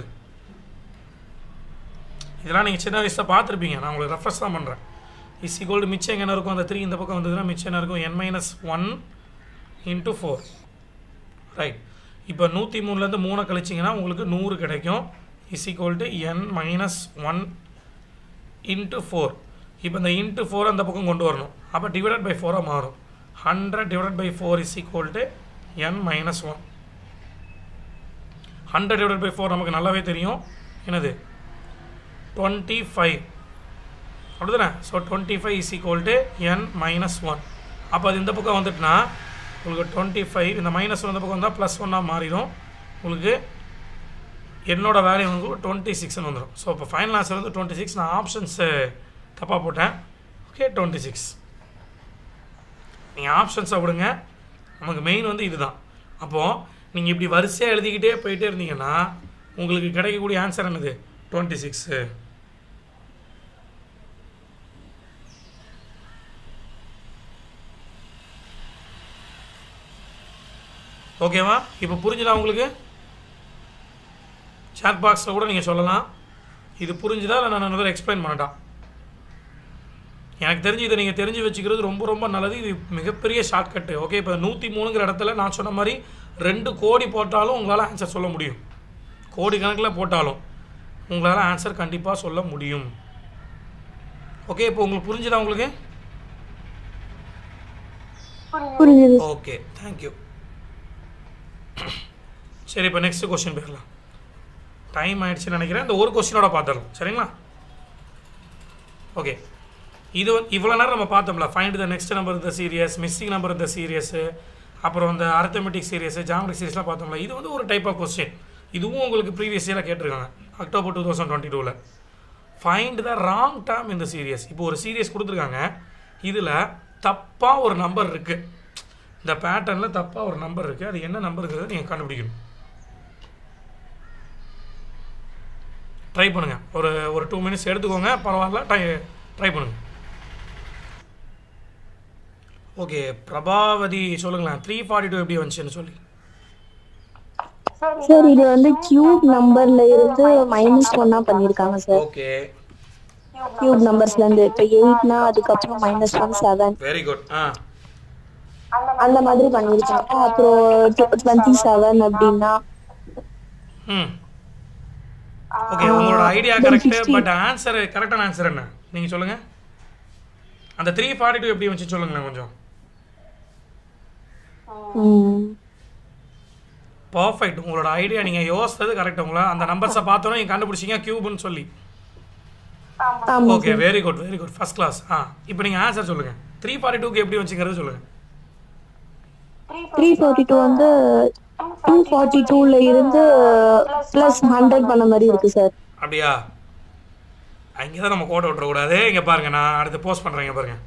இதெல்லாம் நீங்கள் சின்ன வயசில் பார்த்துருப்பீங்க நான் உங்களுக்கு ரெஃபரன்ஸ் தான் பண்ணுறேன் இஸ் ஈக்குவல் மிச்சம் எங்கே இருக்கும் அந்த த்ரீ இந்த பக்கம் வந்ததுன்னா மிச்சம் என்ன இருக்கும் n minus one into four right இப்போ நூற்றி மூணுலேருந்து மூணை கழிச்சிங்கன்னா உங்களுக்கு நூறு கிடைக்கும் is equal to n minus one into four இப்போ இந்த இன்ட்டு ஃபோர் அந்த பக்கம் கொண்டு வரணும் அப்போ டிவைடட் பை ஃபோராக மாறும் hundred divided by four is equal to n minus one hundred divided by four நமக்கு நல்லாவே தெரியும் என்னது டுவெண்ட்டி ஃபைவ் அப்படிதானே so twenty five is equal to n minus one அப்போ அது இந்த பக்கம் வந்துட்டுனா உங்களுக்கு டுவெண்ட்டி ஃபைவ் இந்த மைனஸ் ஒன் இந்த பக்கம் வந்தால் ப்ளஸ் ஒன்னாக மாறிடும் உங்களுக்கு என்னோட வேல்யூ வந்து டுவெண்ட்டி சிக்ஸ்னு வந்துடும் ஸோ இப்போ ஃபைனல் ஆன்சர் வந்து டுவெண்ட்டி சிக்ஸ் நான் ஆப்ஷன்ஸு தப்பாக போட்டேன் ஓகே டுவெண்ட்டி சிக்ஸ் நீங்கள் ஆப்ஷன்ஸை விடுங்க நமக்கு மெயின் வந்து இதுதான் அப்போது நீங்கள் இப்படி வரிசையாக எழுதிக்கிட்டே போயிட்டே இருந்தீங்கன்னா உங்களுக்கு கிடைக்கக்கூடிய ஆன்சர் என்னது டுவெண்ட்டி சிக்ஸு ஓகேவா இப்போ புரிஞ்சுதா உங்களுக்கு சாட் பாக்ஸில் கூட நீங்கள் சொல்லலாம் இது புரிஞ்சுதா இல்லை நான் இன்னொரு எக்ஸ்பிளைன் பண்ணட்டா எனக்கு தெரிஞ்சு இதை நீங்கள் தெரிஞ்சு வச்சுக்கிறது ரொம்ப ரொம்ப நல்லது இது மிகப்பெரிய ஷார்ட்கட்டு ஓகே இப்போ நூற்றி மூணுங்கிற இடத்துல நான் சொன்ன மாதிரி ரெண்டு கோடி போட்டாலும் உங்களால் ஆன்சர் சொல்ல முடியும் கோடி கணக்கில் போட்டாலும் உங்களால் ஆன்சர் கண்டிப்பாக சொல்ல முடியும் ஓகே இப்போ உங்களுக்கு புரிஞ்சுதா உங்களுக்கு புரியுது ஓகே தேங்க்யூ சரி இப்போ நெக்ஸ்ட் கொஸ்டின் போயிடலாம் டைம் ஆயிடுச்சுன்னு நினைக்கிறேன் இந்த ஒரு கொஸ்டினோட பார்த்துடலாம் சரிங்களா ஓகே இது வந்து இவ்வளோ நேரம் நம்ம பார்த்தோம்ல ஃபைண்ட் த நெக்ஸ்ட் நம்பர் இந்த சீரியஸ் மிஸ்ஸிங் நம்பர் இந்த சீரியஸு அப்புறம் இந்த அர்த்தமெட்டிக் சீரியஸ் ஜாமெட்ரிக் சீரியஸ்லாம் பார்த்தோம்ல இது வந்து ஒரு டைப் ஆஃப் கொஸ்டின் இதுவும் உங்களுக்கு ப்ரீவியஸ் இயரில் கேட்டிருக்காங்க அக்டோபர் டூ தௌசண்ட் டுவெண்ட்டி டூவில் ஃபைண்ட் த ராங் டேர்ம் இந்த சீரியஸ் இப்போ ஒரு சீரியஸ் கொடுத்துருக்காங்க இதில் தப்பாக ஒரு நம்பர் இருக்குது இந்த பேட்டர்னில் தப்பாக ஒரு நம்பர் இருக்குது அது என்ன நம்பருங்கிறத நீங்கள் கண்டுபிடிக்கணும் ட்ரை பண்ணுங்கள் ஒரு ஒரு டூ மினிட்ஸ் எடுத்துக்கோங்க பரவாயில்ல ட்ரை ட்ரை பண்ணுங்கள் ஓகே பிரபாவதி சொல்லுங்களேன் த்ரீ ஃபார்ட்டி டூ எப்படி வந்துச்சுன்னு சொல்லி சார் இது வந்து கியூப் நம்பர்ல இருந்து மைனஸ் ஒன்னா பண்ணிருக்காங்க சார் ஓகே கியூப் நம்பர்ஸ்ல இருந்து இப்ப எயிட்னா அதுக்கப்புறம் minus one seven very good ஆ அந்த மாதிரி பண்ணிருக்காங்க அப்புறம் டுவெண்ட்டி செவன் அப்படின்னா ம் ஓகே உங்களோட ஐடியா கரெக்ட் பட் ஆன்சர் கரெக்டான ஆன்சர் என்ன நீங்கள் சொல்லுங்கள் அந்த த்ரீ ஃபார்ட்டி டூ எப்படி வந்துச்சு சொல்லுங்களேன் கொஞ்சம் ம், பர்ஃபெக்ட் உங்களோட ஐடியா நீங்கள் யோசித்தது கரெக்ட் உங்களா அந்த நம்பர்ஸை பார்த்தோன்னே நீங்கள் கண்டுபிடிச்சிங்க கியூப்னு சொல்லி ஆமா okay very good very good first class ஆ இப்போ நீங்கள் ஆன்சர் சொல்லுங்கள் த்ரீ ஃபார்ட்டி டூக்கு எப்படி வந்துச்சுங்கிறது சொல்லுங்கள் த்ரீ ஃபார்ட்டி டூ வந்து டூ ஃபார்ட்டி டூல இருந்து பிளஸ் ஹண்ட்ரட் பண்ண மாதிரி இருக்கு சார் அப்படியா அங்கே தான் நம்ம கோட்டை விட்டுறக்கூடாது இங்கே பாருங்கள் நான் அடுத்து போஸ்ட் பண்ணுறேன் இங்கே பாருங்கள்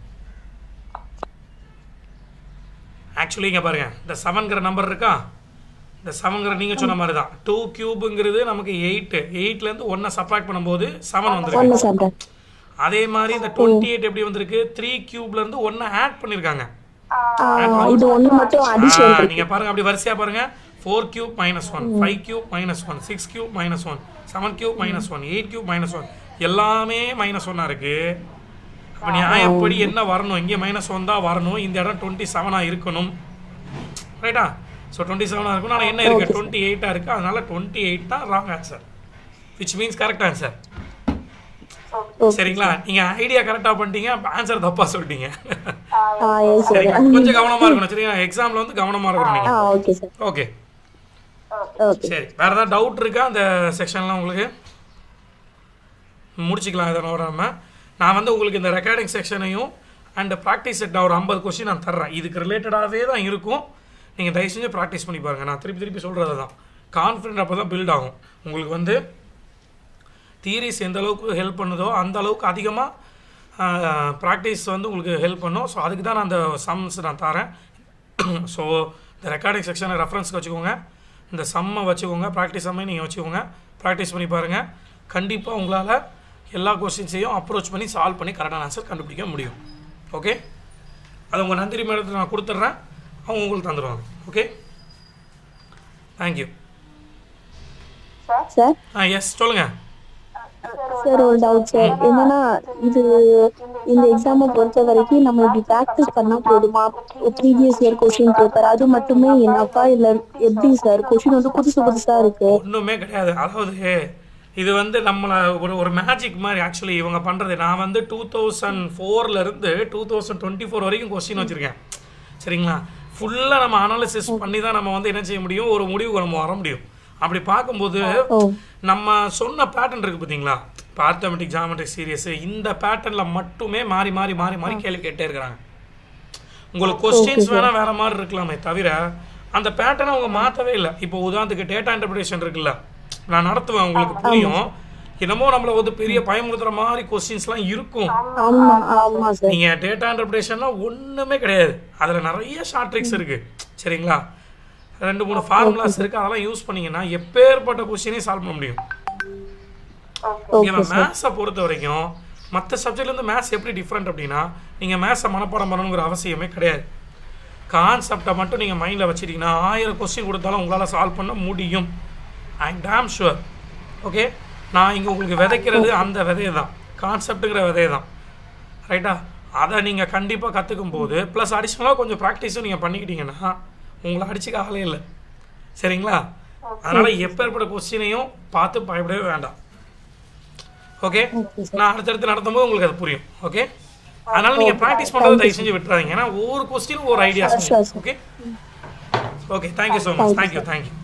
ஆக்சுவலி இங்கே பாருங்கள் இந்த செவன்கிற நம்பர் இருக்கா இந்த செவன்கிற நீங்கள் சொன்ன மாதிரி தான் டூ கியூபுங்கிறது நமக்கு எயிட்டு எயிட்லேருந்து ஒன்றை சப்ராக்ட் பண்ணும்போது செவன் வந்துருக்கு ஒன்னு சார் அதே மாதிரி இந்த டுவெண்ட்டி எயிட் எப்படி வந்திருக்கு த்ரீ கியூப்லேருந்து ஒன்றை ஆட் பண்ணியிருக்காங்க இது ஒண்ணு மட்டும் அடிஷன் ஆ, நீங்க பாருங்க அப்படி வரிசையா பாருங்க four cube minus one five cube minus one six cube minus one seven cube minus one eight cube minus one எல்லாமே மைனஸ் ஒன்னா இருக்கு அப்ப நான் எப்படி என்ன வரணும் இங்கே மைனஸ் ஒன் தான் வரணும் இந்த இடம் டுவெண்ட்டி செவனா இருக்கணும் ரைட்டா ஸோ டுவெண்ட்டி செவனா இருக்கும் ஆனால் என்ன இருக்கு டுவெண்ட்டி எயிட்டா இருக்கு அதனால டுவெண்ட்டி எயிட் தான் wrong answer which means correct answer சரிங்களா நீங்க ஐடியா கரெக்டா பண்ணிட்டீங்க ஆன்சர் தப்பா சொல்லிட்டீங்க ஆ எஸ் சார் சரிங்களா கொஞ்சம் கவனமா இருக்கணும் சரிங்களா எக்ஸாம்ல வந்து கவனமா இருக்கணும் நீங்க ஆ ஓகே சார் ஓகே ஓகே சரி வேற ஏதாவது டவுட் இருக்கா அந்த செக்ஷன்லாம் உங்களுக்கு முடிச்சுக்கலாம் இதை வராம நான் வந்து உங்களுக்கு இந்த ரெக்கார்டிங் செக்ஷனையும் அண்ட் ப்ராக்டிஸ் செட் ஒரு ஐம்பது கொஸ்டின் நான் தர்றேன் இதுக்கு ரிலேட்டடாகவே தான் இருக்கும் நீங்கள் தயவு செஞ்சு ப்ராக்டிஸ் பண்ணி பாருங்க நான் திருப்பி திருப்பி சொல்கிறது தான் கான்ஃபிடென்ட் அப்போ தான் பில்ட் ஆகும் உங்களுக்கு வந்து தியரிஸ் எந்த அளவுக்கு ஹெல்ப் பண்ணுதோ அந்த அளவுக்கு அதிகமாக ப்ராக்டிஸ் வந்து உங்களுக்கு ஹெல்ப் பண்ணும் ஸோ அதுக்கு தான் நான் அந்த சம்ஸ் நான் தரேன் ஸோ இந்த ரெக்கார்டிங் செக்ஷனை ரெஃபரன்ஸ்க்கு வச்சுக்கோங்க இந்த சம்மை வச்சுக்கோங்க ப்ராக்டிஸ் சம்மையும் நீங்கள் வச்சுக்கோங்க ப்ராக்டிஸ் பண்ணி பாருங்கள் கண்டிப்பாக உங்களால் எல்லா கொஸ்டின்ஸையும் அப்ரோச் பண்ணி சால்வ் பண்ணி கரெக்டான ஆன்சர் கண்டுபிடிக்க முடியும் ஓகே அது உங்கள் நந்திரி மேடத்தை நான் கொடுத்துட்றேன் அவங்க உங்களுக்கு தந்துடுவாங்க ஓகே தேங்க்யூ சார் ஆ எஸ் சொல்லுங்கள் சார் ஒரு டவுட் சார் என்னன்னா இது இந்த எக்ஸாமை பொறுத்த வரைக்கும் நம்ம இப்படி ப்ராக்டிஸ் பண்ணா போதுமா ப்ரீவியஸ் இயர் கொஸ்டின் பேப்பர் அது மட்டுமே என்னப்பா இல்ல எப்படி சார் கொஸ்டின் வந்து புதுசு புதுசா இருக்கு ஒன்றுமே கிடையாது அதாவது இது வந்து நம்மளை ஒரு ஒரு மேஜிக் மாதிரி ஆக்சுவலி இவங்க பண்ணுறது நான் வந்து டூ தௌசண்ட் ஃபோர்லேருந்து டூ தௌசண்ட் டுவெண்ட்டி ஃபோர் வரைக்கும் கொஸ்டின் வச்சுருக்கேன் சரிங்களா ஃபுல்லாக நம்ம அனாலிசிஸ் பண்ணி தான் நம்ம வந்து என்ன செய்ய முடியும் ஒரு முடிவுக்கு நம்ம வர முடியும் அப்படி பார்க்கும்போது நம்ம சொன்ன பேட்டர்ன் இருக்குது பார்த்தீங்களா இப்போ ஆர்த்தமெட்டிக் ஜாமெட்ரிக் சீரியஸ் இந்த பேட்டர்னில் மட்டுமே மாறி மாறி மாறி மாறி கேள்வி கேட்டே இருக்கிறாங்க உங்களுக்கு கொஸ்டின்ஸ் வேணா வேற மாதிரி இருக்கலாமே தவிர அந்த பேட்டர்னை அவங்க மாற்றவே இல்லை இப்போ உதாரணத்துக்கு டேட்டா இன்டர்பிரேஷன் இருக்குல்ல நான் நடத்துவேன் உங்களுக்கு புரியும் என்னமோ நம்மள வந்து பெரிய பயமுறுத்துற மாதிரி கொஸ்டின்ஸ்லாம் இருக்கும் ஆமா ஆமா சார் நீங்க டேட்டா இன்டர்பிரேஷன்லாம் ஒண்ணுமே கிடையாது அதுல நிறைய ஷார்ட் ட்ரிக்ஸ் இருக்கு சரிங்களா ரெண்டு மூணு ஃபார்முலாஸ் இருக்கு அதெல்லாம் யூஸ் பண்ணீங்கன்னா எப்பேற்பட்ட கொஸ்டினையும் சால்வ் பண்ண முடியும் ஓகேவா மேத்ஸை பொறுத்த வரைக்கும் மற்ற சப்ஜெக்ட்லேருந்து மேத்ஸ் எப்படி டிஃப்ரெண்ட் அப்படின்னா நீங்கள் மேத்ஸை மனப்பாடம் பண்ணணுங்கிற அவசியமே கிடையாது கான்செப்டை மட்டும் நீங்கள் மைண்டில் வச்சிட்டிங்கன்னா ஆயிரம் கொஸ்டின் கொடுத்தாலும் உங்களால் சால்வ் பண்ண முடியும் I am damn sure okay நான் இங்கே உங்களுக்கு விதைக்கிறது அந்த விதையை தான் கான்செப்ட்டுங்கிற விதையை தான் ரைட்டா அதை நீங்கள் கண்டிப்பாக கற்றுக்கும் போது ப்ளஸ் அடிஷ்னலாக கொஞ்சம் ப்ராக்டிஸும் நீங்கள் பண்ணிக்கிட்டீங்கன்னா உங்களை அடிச்சுக்க ஆளே இல்லை சரிங்களா அதனால் எப்பேற்பட்ட கொஸ்டினையும் பார்த்து பயப்படவே வேண்டாம் ஓகே நான் அடுத்தடுத்து நடத்தும்போது உங்களுக்கு அது புரியும் ஓகே அதனால நீங்க ப்ராக்டிஸ் பண்றதை தயவு செஞ்சு விட்டுறாதீங்க ஏன்னா ஒவ்வொரு கொஸ்டினும் ஒரு ideas okay okay thank you so much thank you thank you